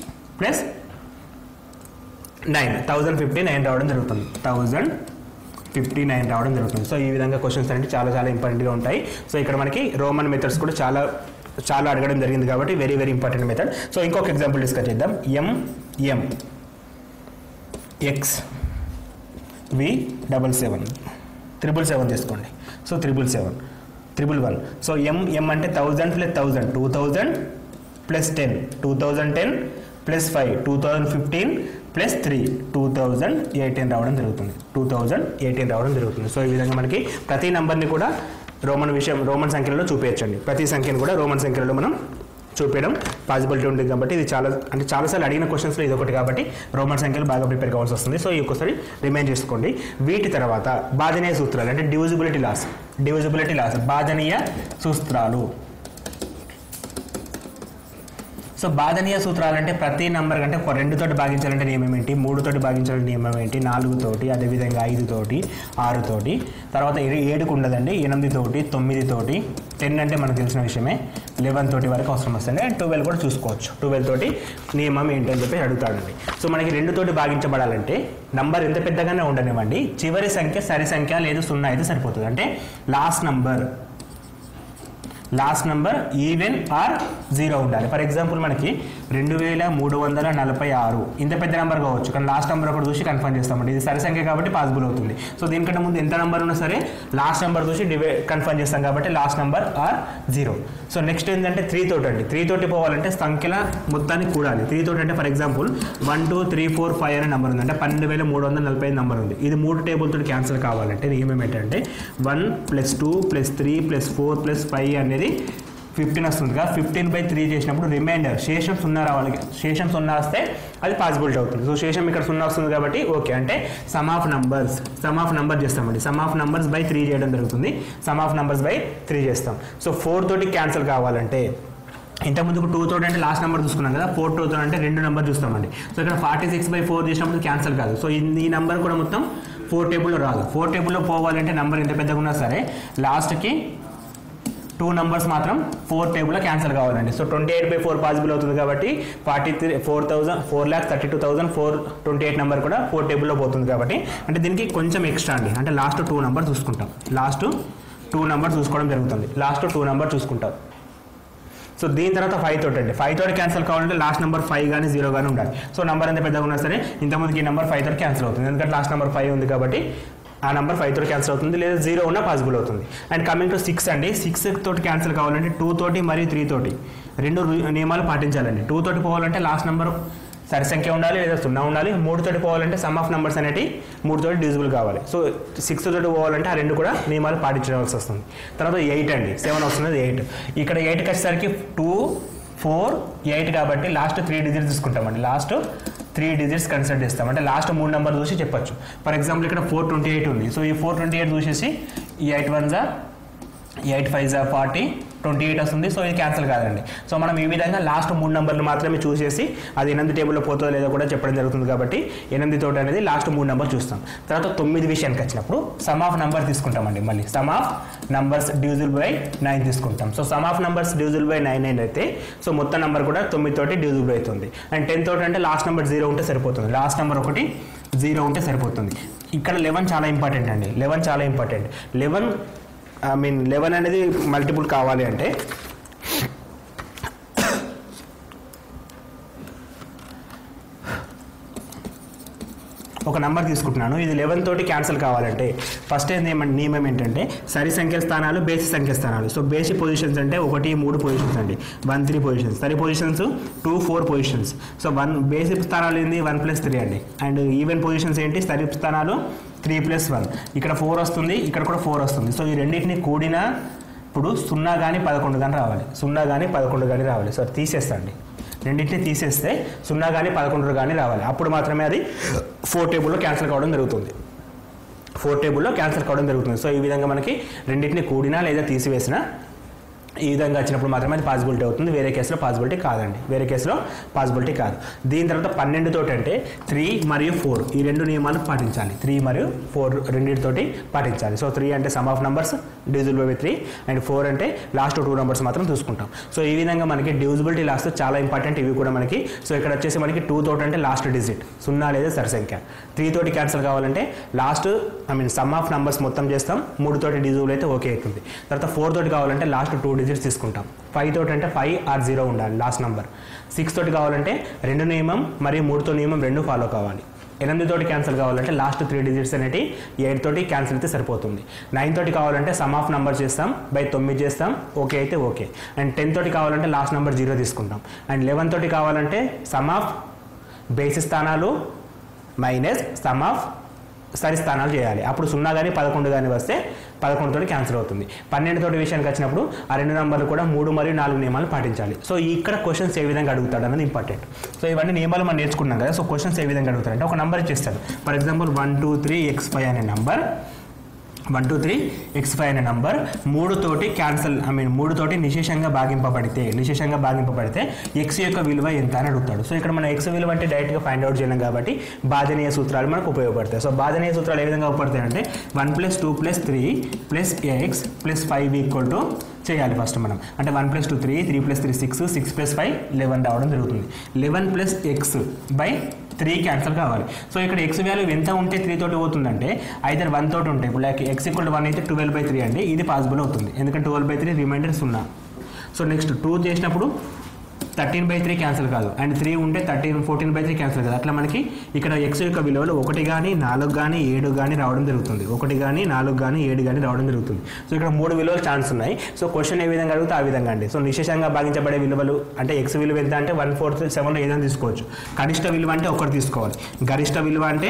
plus nine thousand fifty nine రావడం జరుగుతుంది థౌజండ్ ఫిఫ్టీ నైన్ రావడం జరుగుతుంది సో ఈ విధంగా క్వశ్చన్స్ అనేవి చాలా చాలా ఇంపార్టెంట్గా ఉంటాయి సో ఇక్కడ మనకి రోమన్ మెథడ్స్ కూడా చాలా చాలా అడగడం జరిగింది కాబట్టి very very important method so ఇంకొక ఎగ్జాంపుల్ డిస్కస్ చేద్దాం M M X V double seven triple seven తీసుకోండి so triple seven triple one so M M అంటే thousand plus thousand two thousand plus ten two thousand ten plus five two thousand fifteen plus three two thousand eighteen రావడం జరుగుతుంది two thousand eighteen రావడం జరుగుతుంది so ఈ విధంగా మనకి ప్రతి నంబర్ని కూడా రోమన్ విషయం రోమన్ సంఖ్యలో చూపించండి ప్రతి సంఖ్యను కూడా రోమన్ సంఖ్యలో మనం చూపించడం పాసిబిలిటీ ఉంటుంది కాబట్టి ఇది చాలా అంటే చాలాసార్లు అడిగిన క్వశ్చన్స్లో ఇది ఒకటి కాబట్టి రోమన్ సంఖ్యలు బాగా ప్రిపేర్ కావాల్సి వస్తుంది సో ఈ ఒక్కసారి రిమైండ్ చేసుకోండి వీటి తర్వాత బాధనీయ సూత్రాలు అంటే డివిజిబిలిటీ లాస్ డివిజిబిలిటీ లాస్ బాధనీయ సూత్రాలు సో బాధనీయ సూత్రాలు అంటే ప్రతి నంబర్ కంటే ఒక రెండుతోటి భాగించాలంటే నియమం ఏంటి మూడుతోటి భాగించాలంటే నియమం ఏంటి నాలుగుతోటి అదేవిధంగా ఐదుతోటి ఆరుతోటి తర్వాత ఏ- ఏడుకు ఉండదండి ఎనిమిదితోటి తొమ్మిదితోటి టెన్ అంటే మనకు తెలిసిన విషయమే లెవెన్ తోటి వరకు అవసరం వస్తుంది అండ్ ట్వెల్వ్ కూడా చూసుకోవచ్చు ట్వెల్వ్ తోటి నియమం ఏంటి అని చెప్పి అడుగుతాడండి సో మనకి రెండుతోటి భాగించబడాలంటే నంబర్ ఎంత పెద్దగానే ఉండనివ్వండి చివరి సంఖ్య సరి సంఖ్య లేదు సున్నా అయితే సరిపోతుంది అంటే last number last number even or zero ఉండాలి ఫర్ ఎగ్జాంపుల్ మనకి రెండు వేల మూడు వందల నలభై ఆరు ఇంత పెద్ద నెంబర్ కావచ్చు కానీ లాస్ట్ నెంబర్ ఒకటి చూసి కన్ఫర్మ్ చేస్తామండి ఇది సరి సంఖ్య కాబట్టి పాసిబుల్ అవుతుంది సో దీనికంటే ముందు ఎంత నెంబర్ ఉన్నా సరే లాస్ట్ నెంబర్ చూసి డివై కన్ఫర్మ్ చేస్తాం కాబట్టి last number or zero so next ఏంటంటే త్రీ తోటి అండి త్రీ తోటి పోవాలంటే సంఖ్యల మొత్తాన్ని కూడాలి త్రీ తోటి అంటే for example one two three four five అనే నెంబర్ ఉంది అంటే పన్నెండు వేల మూడు వందల నలభై ఐదు నెంబర్ ఉంది ఇది మూడు టేబుల్ తోటి క్యాన్సిల్ కావాలంటే నియమం ఏంటంటే one plus two plus three plus four plus five అనేది ఫిఫ్టీన్ వస్తుందిగా ఫిఫ్టీన్ బై త్రీ చేసినప్పుడు రిమైండర్ శేషం సున్నా రావాలి శేషం సున్నా వస్తే అది పాసిబిలిటీ అవుతుంది సో శేషం ఇక్కడ సున్నా వస్తుంది కాబట్టి ఓకే అంటే sum of numbers sum of number చేస్తామండి sum of numbers by three చేయడం జరుగుతుంది sum of numbers by three చేస్తాం సో ఫోర్ తోటి క్యాన్సిల్ కావాలంటే ఇంతకుముందు టూ తోటి అంటే లాస్ట్ నెంబర్ చూసుకున్నాం కదా ఫోర్ టూ తోటి అంటే రెండు నెంబర్ చూస్తామండి సో ఇక్కడ ఫార్టీ సిక్స్ బై ఫోర్ చేసినప్పుడు క్యాన్సిల్ కాదు సో ఈ- ఈ నెంబర్ కూడా మొత్తం ఫోర్ టేబుల్లో రాదు ఫోర్ టేబుల్లో పోవాలంటే నెంబర్ ఎంత పెద్దగా ఉన్నా సరే లాస్ట్కి టూ నెంబర్స్ మాత్రం ఫోర్ టేబుల్లో క్యాన్సిల్ కావాలండి so twenty eight by four possible అవుతుంది కాబట్టి forty three four thousand four lakh thirty two thousand four twenty eight number కూడా ఫోర్ టేబుల్లో పోతుంది కాబట్టి అంటే దీనికి కొంచెం ఎక్స్ట్రా అండి అంటే లాస్ట్ టూ నెంబర్ చూసుకుంటాం లాస్ట్ టూ నెంబర్ చూసుకోవడం జరుగుతుంది లాస్ట్ టూ నెంబర్ చూసుకుంటాం సో దీని తర్వాత ఫైవ్ తోటి అండి ఫైవ్ తోటి క్యాన్సిల్ కావాలంటే లాస్ట్ నెంబర్ ఫైవ్ కానీ జీరో కానీ ఉండాలి సో నెంబర్ ఎంత పెద్దగా ఉన్నా సరే ఇంతకుముందుకి ఈ నెంబర్ ఫైవ్ తోటి క్యాన్సిల్ అవుతుంది ఎందుకంటే లాస్ట్ నెంబర్ ఫైవ్ ఉంది కాబట్టి ఆ నెంబర్ ఫైవ్ తోటి క్యాన్సిల్ అవుతుంది లేదా జీరో ఉన్నా పాసిబుల్ అవుతుంది అండ్ కమింగ్ టు సిక్స్ అండి సిక్స్ తోటి క్యాన్సిల్ కావాలంటే టూ తోటి మరియు త్రీ తోటి రెండు రు- నియమాలు పాటించాలండి టూ తోటి పోవాలంటే లాస్ట్ నెంబర్ సరి సంఖ్య ఉండాలి లేదా సున్నా ఉండాలి మూడు తోటి పోవాలంటే సమ్ ఆఫ్ నెంబర్స్ అనేవి మూడు తోటి డివిజిబుల్ కావాలి సో సిక్స్ తోటి పోవాలంటే ఆ రెండు కూడా నియమాలు పాటించవలసి వస్తుంది తర్వాత ఎయిట్ అండి సెవెన్ వస్తుంది ఎయిట్ ఇక్కడ ఎయిట్కి వచ్చేసరికి టూ ఫోర్ ఎయిట్ కాబట్టి లాస్ట్ త్రీ డిజిట్స్ తీసుకుంటామండి లాస్ట్ త్రీ డిజిట్స్ కన్సిడర్ చేస్తాం అంటే లాస్ట్ మూడు నెంబర్ చూసి చెప్పొచ్చు ఫర్ ఎగ్జాంపుల్ ఇక్కడ ఫోర్ ట్వంటీ ఎయిట్ ఉంది సో ఈ ఫోర్ ట్వంటీ ఎయిట్ చూసేసి ఈ ఎయిట్ వన్ జా ఎయిట్ ఫైవ్ జా ఫార్టీ ట్వంటీ ఎయిట్ వస్తుంది సో ఇది క్యాన్సిల్ కాదండి సో మనం ఈ విధంగా లాస్ట్ మూడు నెంబర్లు మాత్రమే చూసేసి అది ఎనిమిది టేబుల్లో పోతుందో లేదో కూడా చెప్పడం జరుగుతుంది కాబట్టి ఎనిమిది తోటి అనేది లాస్ట్ మూడు నెంబర్ చూస్తాం తర్వాత తొమ్మిది విషయానికి వచ్చినప్పుడు సమ్ ఆఫ్ నెంబర్ తీసుకుంటామండి మళ్ళీ sum of numbers divisible by nine తీసుకుంటాం so sum of numbers divisible by nine nine అయితే సో మొత్తం నెంబర్ కూడా తొమ్మిది తోటి డివిజిల్ బై అవుతుంది అండ్ టెన్ తోటి అంటే లాస్ట్ నెంబర్ జీరో ఉంటే సరిపోతుంది లాస్ట్ నెంబర్ ఒకటి జీరో ఉంటే సరిపోతుంది ఇక్కడ లెవెన్ చాలా ఇంపార్టెంట్ అండి లెవెన్ చాలా important eleven I mean eleven అనేది మల్టిపుల్ కావాలి అంటే ఒక నెంబర్ తీసుకుంటున్నాను ఇది లెవెన్ తోటి క్యాన్సిల్ కావాలంటే ఫస్ట్ నియమం నియమం ఏంటంటే సరి సంఖ్య స్థానాలు బేసి సంఖ్య స్థానాలు సో బేసి పొజిషన్స్ అంటే ఒకటి మూడు పొజిషన్స్ అండి వన్ త్రీ పొజిషన్స్ సరి positions two four positions so one బేసి స్థానాలు ఏంది వన్ ప్లస్ త్రీ అండి అండ్ ఈవెన్ పొజిషన్స్ ఏంటి సరి స్థానాలు త్రీ ప్లస్ వన్ ఇక్కడ ఫోర్ వస్తుంది ఇక్కడ కూడా ఫోర్ వస్తుంది సో ఈ రెండింటిని కూడిన ఇప్పుడు సున్నా కానీ పదకొండు కానీ రావాలి సున్నా కానీ పదకొండు కానీ రావాలి సో తీసేస్తండి రెండింటిని తీసేస్తే సున్నా కానీ పదకొండు కానీ రావాలి అప్పుడు మాత్రమే అది ఫోర్ టేబుల్లో క్యాన్సిల్ కావడం జరుగుతుంది ఫోర్ టేబుల్లో క్యాన్సిల్ కావడం జరుగుతుంది సో ఈ విధంగా మనకి రెండింటిని కూడినా లేదా తీసివేసినా ఈ విధంగా వచ్చినప్పుడు మాత్రమే అది పాసిబిలిటీ అవుతుంది వేరే కేసులో పాసిబిలిటీ కాదండి వేరే కేసులో పాసిబిలిటీ కాదు దీని తర్వాత పన్నెండు తోటి అంటే త్రీ మరియు ఫోర్ ఈ రెండు నియమాలు పాటించాలి త్రీ మరియు ఫోర్ రెండింటితోటి పాటించాలి సో త్రీ అంటే sum of numbers divisible by three and four అంటే లాస్ట్ టూ నెంబర్స్ మాత్రం చూసుకుంటాం సో ఈ విధంగా మనకి డివిజిబిలిటీ లాస్ట్ చాలా ఇంపార్టెంట్ ఇవి కూడా మనకి సో ఇక్కడ వచ్చేసి మనకి టూ తోటి అంటే లాస్ట్ డిజిట్ సున్నా లేదా సరిసంఖ్య త్రీ తోటి క్యాన్సిల్ కావాలంటే last I mean sum of numbers మొత్తం చేస్తాం మూడు తోటి డిజిబుల్ అయితే ఓకే అవుతుంది తర్వాత ఫోర్ తోటి కావాలంటే లాస్ట్ టూ డిజిట్స్ తీసుకుంటాం ఫైవ్ తోటి అంటే ఫైవ్ ఆర్ జీరో ఉండాలి లాస్ట్ నంబర్ సిక్స్ తోటి కావాలంటే రెండు నియమం మరియు మూడుతో నియమం రెండు ఫాలో కావాలి ఎనిమిది తోటి క్యాన్సిల్ కావాలంటే లాస్ట్ త్రీ డిజిట్స్ అనేటి ఎయిట్ తోటి క్యాన్సిల్ అయితే సరిపోతుంది నైన్ తోటి కావాలంటే సమ్ ఆఫ్ నంబర్ చేస్తాం బై తొమ్మిది చేస్తాం ఓకే అయితే ఓకే అండ్ టెన్ తోటి కావాలంటే లాస్ట్ నెంబర్ జీరో తీసుకుంటాం అండ్ లెవెన్ తోటి కావాలంటే సమ్ ఆఫ్ బేసి స్థానాలు మైనస్ సమ్ ఆఫ్ సరి స్థానాలు చేయాలి అప్పుడు సున్నా కానీ పదకొండు కానీ వస్తే పదకొండు తోటి క్యాన్సిల్ అవుతుంది పన్నెండు తోటి విషయానికి వచ్చినప్పుడు ఆ రెండు నెంబర్లు కూడా మూడు మరియు నాలుగు నియమాలు పాటించాలి సో ఇక్కడ క్వశ్చన్స్ ఏ విధంగా అడుగుతాడు అనేది ఇంపార్టెంట్ సో ఇవన్నీ నియమాలు మనం నేర్చుకున్నాం కదా సో క్వశ్చన్స్ ఏ విధంగా అడుగుతారంటే ఒక నెంబర్ ఇచ్చేస్తాడు for example one two three x five అనే number one two three x five అనే నంబర్ మూడు తోటి క్యాన్సల్ ఐ మీన్ మూడు తోటి నిశేషంగా భాగింపబడితే నిశేషంగా భాగింపబడితే ఎక్స్ యొక్క విలువ ఎంత అని అడుగుతాడు సో ఇక్కడ మన ఎక్స్ విలువ అంటే డైరెక్ట్గా ఫైండ్ అవుట్ చేయలేం కాబట్టి బాధనీయ సూత్రాలు మనకు ఉపయోగపడతాయి సో బాధనీయ సూత్రాలు ఏ విధంగా ఉపయోగపడతాయి అంటే one plus two plus three plus x plus five equal to చేయాలి ఫస్ట్ మనం అంటే one plus two three three plus three six six plus five eleven రావడం జరుగుతుంది eleven plus x by three cancel కావాలి సో ఇక్కడ x value ఎంత ఉంటే three తోటి పోతుందంటే అయితే వన్ తోటి ఉంటాయి ఇప్పుడు లైక్ ఎక్స్ ఈక్వల్ వన్ అయితే ట్వెల్వ్ బై త్రీ అండి ఇది పాసిబుల్ అవుతుంది ఎందుకంటే ట్వెల్వ్ బై త్రీ రిమైండర్ సున్నా సో నెక్స్ట్ టూ చేసినప్పుడు థర్టీన్ బై త్రీ క్యాన్సిల్ కాదు అండ్ త్రీ ఉంటే thirteen fourteen by three cancel కాదు అట్లా మనకి ఇక్కడ ఎక్స్ యొక్క విలువలు ఒకటి కానీ నాలుగు కానీ ఏడు కానీ రావడం జరుగుతుంది ఒకటి కానీ నాలుగు కానీ ఏడు కానీ రావడం జరుగుతుంది సో ఇక్కడ మూడు విలువలు ఛాన్స్ ఉన్నాయి సో క్వశ్చన్ ఏ విధంగా అడిగితే ఆ విధంగా అండి సో నిశేషంగా భాగించబడే విలువలు అంటే ఎక్స్ విలువ ఎంత అంటే వన్ ఫోర్త్ సెవెన్ ఏదైనా తీసుకోవచ్చు కనిష్ట విలువ అంటే ఒకటి తీసుకోవాలి గరిష్ట విలువ అంటే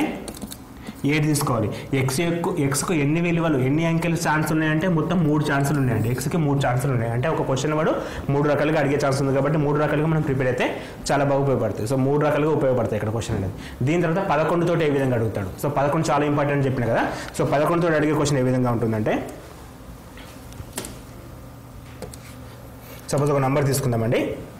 ఏడు తీసుకోవాలి ఎక్స్ యొక్క ఎక్స్కు ఎన్ని విలువలు ఎన్ని అంకెలు ఛాన్స్ ఉన్నాయంటే మొత్తం మూడు ఛాన్సులు ఉన్నాయండి ఎక్స్కి మూడు ఛాన్సులు ఉన్నాయి అంటే ఒక క్వశ్చన్ వాడు మూడు రకాలుగా అడిగే ఛాన్స్ ఉంది కాబట్టి మూడు రకాలుగా మనం ప్రిపేర్ అయితే చాలా బాగా ఉపయోగపడుతుంది సో మూడు రకాలుగా ఉపయోగపడతాయి ఇక్కడ క్వశ్చన్ అనేది దీని తర్వాత పదకొండు తోటి ఏ విధంగా అడుగుతాడు సో పదకొండు చాలా ఇంపార్టెంట్ అని చెప్పిన కదా సో పదకొండు తోటి అడిగే క్వశ్చన్ ఏ విధంగా ఉంటుందంటే సపోజ్ ఒక నంబర్ తీసుకుందామండి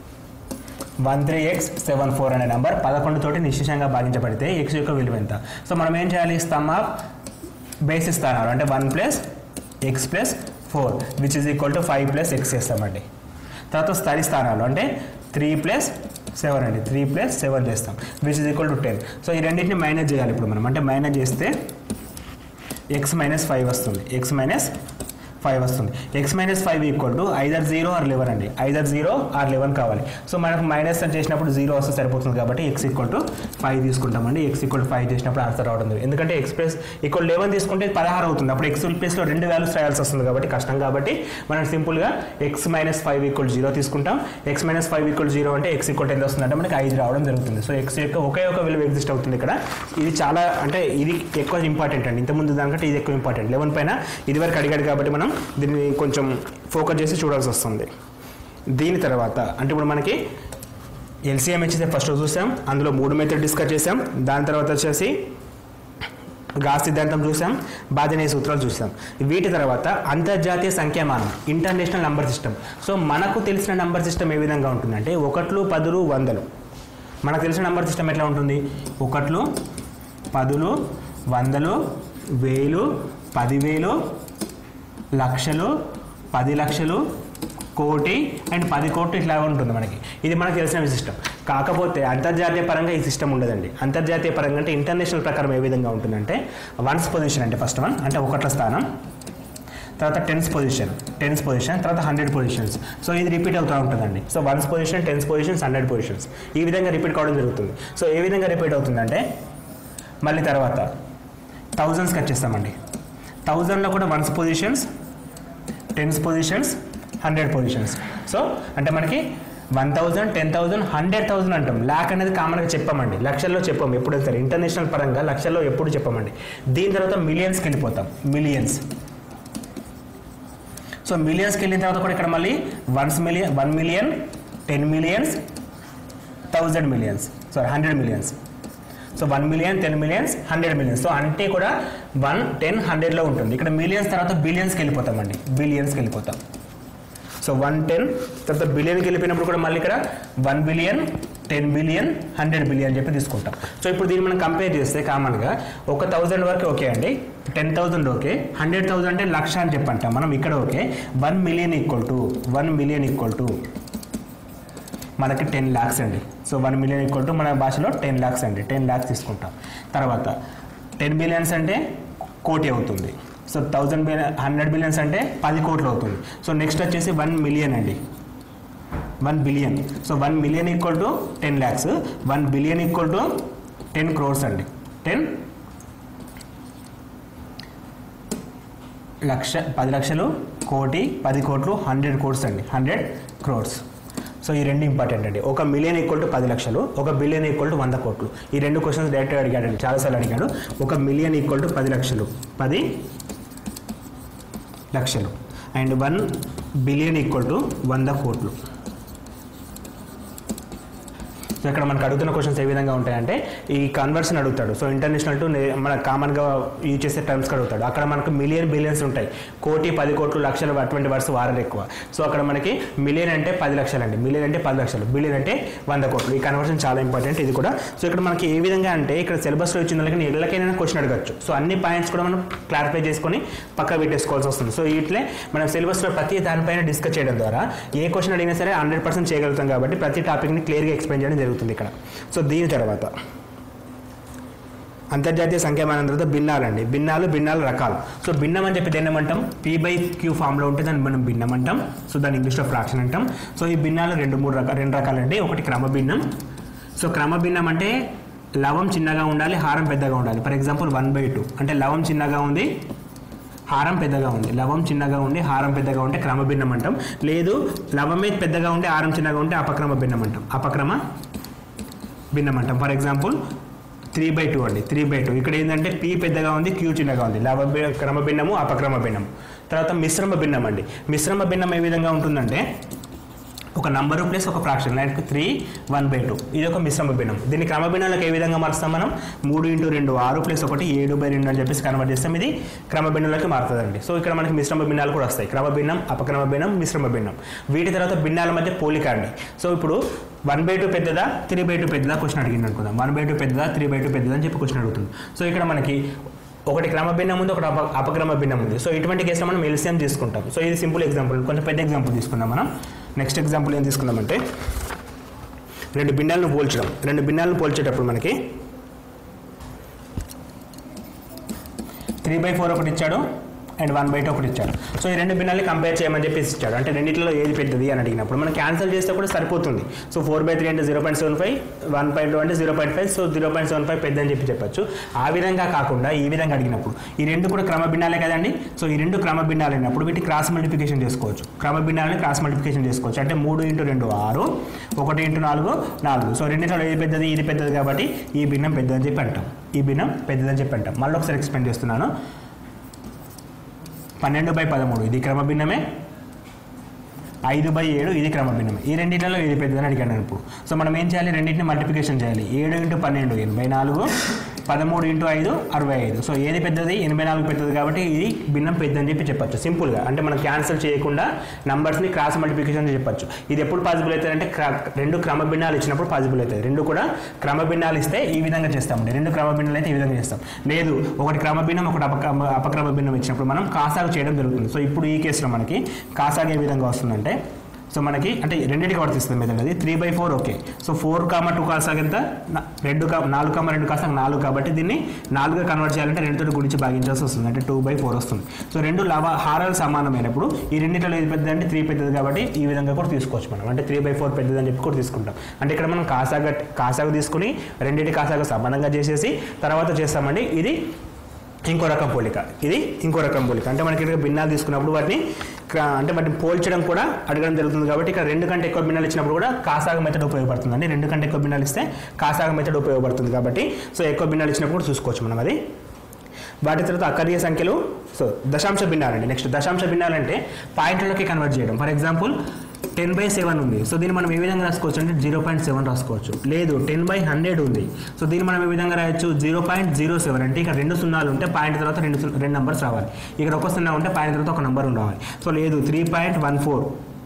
one three x seven four అనే నెంబర్ పదకొండు తోటి నిశ్చితంగా భాగించబడితే ఎక్స్ యొక్క విలువ ఎంత సో మనం ఏం చేయాలి స్టమ్ ఆఫ్ బేసిస్ స్థానాలు అంటే one plus x plus four which is equal to five plus x చేస్తామండి తర్వాత స్థాయి స్థానాలు అంటే త్రీ ప్లస్ సెవెన్ అండి త్రీ ప్లస్ సెవెన్ చేస్తాం which is equal to ten so ఈ రెండింటిని మైనస్ చేయాలి ఇప్పుడు మనం అంటే మైనస్ చేస్తే ఎక్స్ మైనస్ ఫైవ్ వస్తుంది ఎక్స్ మైనస్ ఫైవ్ వస్తుంది x minus five equal to either zero or eleven అండి ఐదర్ జీరో ఆర్ లెవెన్ కావాలి సో మనకు మైనస్ అని చేసినప్పుడు జీరో వస్తే సరిపోతుంది కాబట్టి ఎక్స్ ఈక్వల్ టు ఫైవ్ తీసుకుంటామండి ఎక్స్ ఈక్వల్ టు ఫైవ్ చేసినప్పుడు ఆన్సర్ రావడం జరుగుతుంది. ఎందుకంటే ఎక్స్ ప్లస్ ఈక్వల్ లెవెన్ తీసుకుంటే పదహారు అవుతుంది అప్పుడు ఎక్స్ ప్లస్లో రెండు వాల్యూస్ రాయాల్సి వస్తుంది కాబట్టి కష్టం కాబట్టి మనం సింపుల్గా x minus five equal zero తీసుకుంటాం x minus five equal zero అంటే ఎక్స్ ఈక్వల్ ఎంత వస్తుందంటే మనకి ఐదు రావడం జరుగుతుంది సో ఎక్స్ యొక్క ఒకే ఒక విలువ ఎగ్జిస్ట్ అవుతుంది ఇక్కడ ఇది చాలా అంటే ఇది ఎక్కువ ఇంపార్టెంట్ అండి ఇంతకుముందు దానికంటే ఇది ఎక్కువ ఇంపార్టెంట్ లెవెన్ పైన ఇది వరకు అడిగాడు కాబట్టి మనం దీన్ని కొంచెం ఫోకస్ చేసి చూడాల్సి వస్తుంది దీని తర్వాత అంటే ఇప్పుడు మనకి ఎల్సీఎం ఇచ్చితే ఫస్ట్ చూసాం అందులో మూడు మెథడ్ డిస్కస్ చేసాం దాని తర్వాత వచ్చేసి గా సిద్ధాంతం చూసాం బాధనీయ సూత్రాలు చూసాం వీటి తర్వాత అంతర్జాతీయ సంఖ్యామానం ఇంటర్నేషనల్ నంబర్ సిస్టమ్ సో మనకు తెలిసిన నంబర్ సిస్టమ్ ఏ విధంగా ఉంటుందంటే ఒకట్లు పదులు వందలు మనకు తెలిసిన నంబర్ సిస్టమ్ ఎట్లా ఉంటుంది ఒకట్లు పదులు వందలు వేలు పదివేలు లక్షలు పది లక్షలు కోటి అండ్ పది కోట్లు ఇట్లా ఉంటుంది మనకి ఇది మనకు తెలిసిన సిస్టమ్ కాకపోతే అంతర్జాతీయ పరంగా ఈ సిస్టమ్ ఉండదండి అంతర్జాతీయ పరంగా అంటే ఇంటర్నేషనల్ ప్రకారం ఏ విధంగా ఉంటుందంటే వన్స్ పొజిషన్ అంటే ఫస్ట్ వన్ అంటే ఒకట్ల స్థానం తర్వాత టెన్స్ పొజిషన్ టెన్స్ పొజిషన్ తర్వాత హండ్రెడ్ పొజిషన్స్ సో ఇది రిపీట్ అవుతూ ఉంటుందండి so ones position tens positions hundred positions ఈ విధంగా రిపీట్ కావడం జరుగుతుంది సో ఏ విధంగా రిపీట్ అవుతుందంటే మళ్ళీ తర్వాత థౌజండ్స్కి వచ్చేస్తామండి థౌజండ్లో కూడా ones positions tens positions hundred positions so అంటే మనకి one thousand ten thousand hundred thousand అంటాం ల్యాక్ అనేది కామన్గా చెప్పమండి లక్షల్లో చెప్పాం ఎప్పుడు సరే ఇంటర్నేషనల్ పరంగా లక్షల్లో ఎప్పుడు చెప్పమండి దీని తర్వాత మిలియన్స్కి వెళ్ళిపోతాం మిలియన్స్ సో మిలియన్స్కి వెళ్ళిన తర్వాత కూడా ఇక్కడ మళ్ళీ ones million one million ten millions thousand millions sorry hundred millions so one million ten millions hundred millions so అంటే కూడా వన్ టెన్ హండ్రెడ్లో ఉంటుంది ఇక్కడ మిలియన్స్ తర్వాత బిలియన్స్కి వెళ్ళిపోతామండి బిలియన్స్కి వెళ్ళిపోతాం సో వన్ టెన్ తర్వాత బిలియన్కి వెళ్ళిపోయినప్పుడు కూడా మళ్ళీ ఇక్కడ one billion ten billion hundred billion చెప్పి తీసుకుంటాం సో ఇప్పుడు దీన్ని మనం కంపేర్ చేస్తే కామన్గా ఒక థౌజండ్ వరకు ఓకే అండి ten thousand okay hundred thousand అంటే లక్ష అని చెప్పంటాం మనం ఇక్కడ okay one million equal to one million equal to మనకి టెన్ ల్యాక్స్ అండి so one million equal to మన భాషలో టెన్ ల్యాక్స్ అండి టెన్ ల్యాక్స్ తీసుకుంటాం తర్వాత టెన్ బిలియన్స్ అంటే కోటి అవుతుంది so thousand billion hundred billions అంటే పది కోట్లు అవుతుంది సో నెక్స్ట్ వచ్చేసి వన్ మిలియన్ అండి one billion so one million equal to ten lakhs one billion equal to ten crores అండి టెన్ లక్ష పది లక్షలు కోటి పది కోట్లు హండ్రెడ్ కోర్స్ అండి హండ్రెడ్ క్రోర్స్ సో ఈ రెండు ఇంపార్టెంట్ అండి ఒక మిలియన్ ఈక్వల్ టు పది లక్షలు ఒక బిలియన్ ఈక్వల్ టు వంద కోట్లు ఈ రెండు క్వశ్చన్స్ డైరెక్ట్గా అడిగాడండి చాలాసార్లు అడిగాడు ఒక మిలియన్ ఈక్వల్ టు పది లక్షలు పది లక్షలు and one billion equal to వంద కోట్లు సో ఇక్కడ మనకు అడుగుతున్న క్వశ్చన్స్ ఏ విధంగా ఉంటాయంటే ఈ కన్వర్షన్ అడుగుతాడు సో ఇంటర్నేషనల్ టు నే- మన కామన్గా యూజ్ చేసే టర్మ్స్ అడుగుతాడు అక్కడ మనకు మిలియన్ బిలియన్స్ ఉంటాయి కోటి పది కోట్లు లక్షలు అటువంటి వర్డ్స్ వారాలు ఎక్కువ సో అక్కడ మనకి మిలియన్ అంటే పది లక్షలు అండి మిలియన్ అంటే పది లక్షలు బిలియన్ అంటే వంద కోట్లు ఈ కన్వర్షన్ చాలా ఇంపార్టెంట్ ఇది కూడా సో ఇక్కడ మనకి ఏ విధంగా అంటే ఇక్కడ సిలబస్లో ఇచ్చిన వాళ్ళకి ఎళ్ళకైనా క్వశ్చన్ అడగచ్చు సో అన్ని పాయింట్స్ కూడా మనం క్లారిఫై చేసుకొని పక్క పెట్టేసుకోవాల్సి వస్తుంది సో ఇట్లే మనం సిలబస్లో ప్రతి దానిపైన డిస్కస్ చేయడం ద్వారా ఏ క్వశ్చన్ అడిగినా సరే హండ్రెడ్ పర్సెంట్ చేయగలుగుతాం కాబట్టి ప్రతి టాపిక్ని క్లియర్గా ఎక్స్ప్లెయిన్ చేయడం జరుగుతుంది ఇక్కడ సో దీని తర్వాత అంతర్జాతీయ సంఖ్యామానం తర్వాత భిన్నాలండి భిన్నాలు భిన్నాలు రకాలు సో భిన్నం అని చెప్పి దేన్ని ఏమంటాం పీ బై క్యూ ఫామ్లో ఉంటే దాన్ని మనం భిన్నం అంటాం సో దాన్ని ఇంగ్లీష్లో ఫ్రాక్షన్ అంటాం సో ఈ భిన్నాలు రెండు మూడు రకాల రెండు రకాలండి ఒకటి క్రమభిన్నం సో క్రమభిన్నం అంటే లవం చిన్నగా ఉండాలి హారం పెద్దగా ఉండాలి for example one by two అంటే లవం చిన్నగా ఉంది హారం పెద్దగా ఉంది లవం చిన్నగా ఉండి హారం పెద్దగా ఉంటే క్రమభిన్నం అంటాం లేదు లవమే పెద్దగా ఉండి హారం చిన్నగా ఉంటే అపక్రమ భిన్నం అంటాం అపక్రమ భిన్నం అంటాం for example three by two అండి త్రీ బై టూ ఇక్కడ ఏంటంటే పీ పెద్దగా ఉంది క్యూ చిన్నగా ఉంది లవ భి- క్రమ భిన్నము అపక్రమ భిన్నము తర్వాత మిశ్రమ భిన్నం అండి మిశ్రమ భిన్నం ఏ విధంగా ఉంటుందంటే ఒక నంబరు ప్లస్ ఒక fraction like three one by two ఇది ఒక మిశ్రమ భిన్నం దీన్ని క్రమ భిన్నాలకు ఏ విధంగా మారుస్తాం మనం మూడు ఇంటూ రెండు ఆరు ప్లస్ ఒకటి ఏడు బై రెండు అని చెప్పేసి కన్వర్ట్ చేస్తాం ఇది క్రమ భిన్నంలోకి మారుతుందండి సో ఇక్కడ మనకి మిశ్రమ భిన్నాలు కూడా వస్తాయి క్రమ భిన్నం అపక్రమ భిన్నం మిశ్రమ భిన్నం వీటి తర్వాత భిన్నాల మధ్య పోలిక అండి సో ఇప్పుడు వన్ బై టూ పెద్దదా త్రీ బై టూ పెద్దదా క్వశ్చన్ అడిగింది అనుకుందాం వన్ బై టూ పెద్దదా త్రీ బై టూ పెద్దదా అని చెప్పి క్వశ్చన్ అడుగుతుంది సో ఇక్కడ మనకి ఒకటి క్రమ భిన్నం ఉంది ఒకటి అప అపక్రమ భిన్నం ఉంది సో ఇటువంటి కేసులో మనం ఎల్సిఎం తీసుకుంటాం సో ఇది సింపుల్ ఎగ్జాంపుల్ కొంచెం పెద్ద ఎగ్జాంపుల్ తీసుకుందాం మనం నెక్స్ట్ ఎగ్జాంపుల్ ఏం తీసుకుందామంటే రెండు భిన్నాలను పోల్చడం రెండు భిన్నాలను పోల్చేటప్పుడు మనకి త్రీ బై ఫోర్ ఒకటి ఇచ్చాడు అండ్ వన్ బై టూ ఒకటి ఇచ్చాడు సో ఈ రెండు భిన్నాల్ని కంపేర్ చేయమని చెప్పేసి ఇచ్చాడు అంటే రెండిట్లో ఏది పెద్దది అని అడిగినప్పుడు మనం క్యాన్సిల్ చేస్తే కూడా సరిపోతుంది సో ఫోర్ బై త్రీ అంటే zero point seven five one point two అంటే zero point five so zero point seven five పెద్ద అని చెప్పి చెప్పొచ్చు ఆ విధంగా కాకుండా ఈ విధంగా అడిగినప్పుడు ఈ రెండు కూడా క్రమ భిన్నాలే కదండి సో ఈ రెండు క్రమ భిన్నాలు అయినప్పుడు వీటి క్రాస్ మల్టిప్లికేషన్ చేసుకోవచ్చు క్రమ భిన్నాలని క్రాస్ మల్టిప్లికేషన్ చేసుకోవచ్చు అంటే మూడు ఇంటూ రెండు ఆరు ఒకటి ఇంటూ నాలుగు నాలుగు సో రెండింటిలో ఏది పెద్దది ఇది పెద్దది కాబట్టి ఈ భిన్నం పెద్దదని చెప్పి అంటాం ఈ భిన్నం పెద్దదని చెప్పి అంటాం మళ్ళీ ఒకసారి ఎక్స్ప్లెయిన్ చేస్తున్నాను పన్నెండు బై పదమూడు ఇది క్రమభిన్నమే ఐదు బై ఏడు ఇది క్రమభిన్నమే ఈ రెండింటిలో ఇది పెద్దదని అడిగాను ఇప్పుడు సో మనం ఏం చేయాలి రెండింటిని మల్టిప్లికేషన్ చేయాలి ఏడు ఇంటూ పన్నెండు ఎనభై నాలుగు పదమూడు ఇంటూ ఐదు అరవై ఐదు సో ఏది పెద్దది ఎనభై నాలుగు పెద్దది కాబట్టి ఇది భిన్నం పెద్ద అని చెప్పి చెప్పొచ్చు సింపుల్గా అంటే మనం క్యాన్సిల్ చేయకుండా నంబర్స్ని క్రాస్ మల్టిప్లికేషన్ చెప్పొచ్చు ఇది ఎప్పుడు పాసిబుల్ అవుతుంది అంటే క్ర- రెండు క్రమ భిన్నాలు ఇచ్చినప్పుడు పాసిబుల్ అవుతుంది రెండు కూడా క్రమ భిన్నాలు ఇస్తే ఈ విధంగా చేస్తామండి రెండు క్రమ భిన్నాలు అయితే ఈ విధంగా చేస్తాం లేదు ఒకటి క్రమ భిన్నం ఒకటి అపక్రమ అపక్రమ భిన్నం ఇచ్చినప్పుడు మనం కాసాగు చేయడం జరుగుతుంది సో ఇప్పుడు ఈ కేసులో మనకి కాసాగు ఏ విధంగా వస్తుందంటే సో మనకి అంటే రెండింటికి వర్తిస్తుంది మెథడ్ అది three by four okay so four comma two కాసాగ్ ఎంత నా- రెండు కా నాలుగు కామ రెండు కాసాగ్ నాలుగు కాబట్టి దీన్ని నాలుగుగా కన్వర్ట్ చేయాలంటే రెండుతో గురించి భాగించాల్సి వస్తుంది అంటే టూ బై ఫోర్ వస్తుంది సో రెండు లవ హారాలు సమానమైనప్పుడు ఈ రెండింటిలో ఏది పెద్దది అంటే త్రీ పెద్దది కాబట్టి ఈ విధంగా కూడా తీసుకోవచ్చు మనం అంటే త్రీ బై ఫోర్ పెద్దది అని చెప్పి కూడా తీసుకుంటాం అంటే ఇక్కడ మనం కాసాగ కాసాగు తీసుకుని రెండింటి కాసాగ సమానంగా చేసేసి తర్వాత చేస్తామండి ఇది ఇంకో రకం పోలిక ఇది ఇంకో రకం పోలిక అంటే మనకి ఇక్కడ భిన్నాలు తీసుకున్నప్పుడు వాటిని క్ర- అంటే వాటిని పోల్చడం కూడా అడగడం జరుగుతుంది కాబట్టి ఇక్కడ రెండు కంటే ఎక్కువ భిన్నాలు ఇచ్చినప్పుడు కూడా కాసాగ మెథడ్ ఉపయోగపడుతుందండి రెండు కంటే ఎక్కువ భిన్నాలు ఇస్తే కాసాగ మెథడ్ ఉపయోగపడుతుంది కాబట్టి సో ఎక్కువ భిన్నాలు ఇచ్చినప్పుడు కూడా చూసుకోవచ్చు మనం అది వాటి తర్వాత అకర్య సంఖ్యలు సో దశాంశ భిన్నాలండి నెక్స్ట్ దశాంశ భిన్నాలంటే పాయింట్లలోకి కన్వర్ట్ చేయడం for example ten by seven ఉంది సో దీన్ని మనం ఏ విధంగా రాసుకోవచ్చు అంటే జీరో పాయింట్ సెవెన్ రాసుకోవచ్చు లేదు టెన్ బై హండ్రెడ్ ఉంది సో దీన్ని మనం ఏ విధంగా రాయొచ్చు జీరో పాయింట్ జీరో సెవెన్ అంటే ఇక్కడ రెండు సున్నాలు ఉంటే పాయింట్ తర్వాత రెండు సున్నా- రెండు నెంబర్స్ రావాలి ఇక్కడ ఒక సున్నా ఉంటే పాయింట్ తర్వాత ఒక నెంబర్ రావాలి సో లేదు three point one four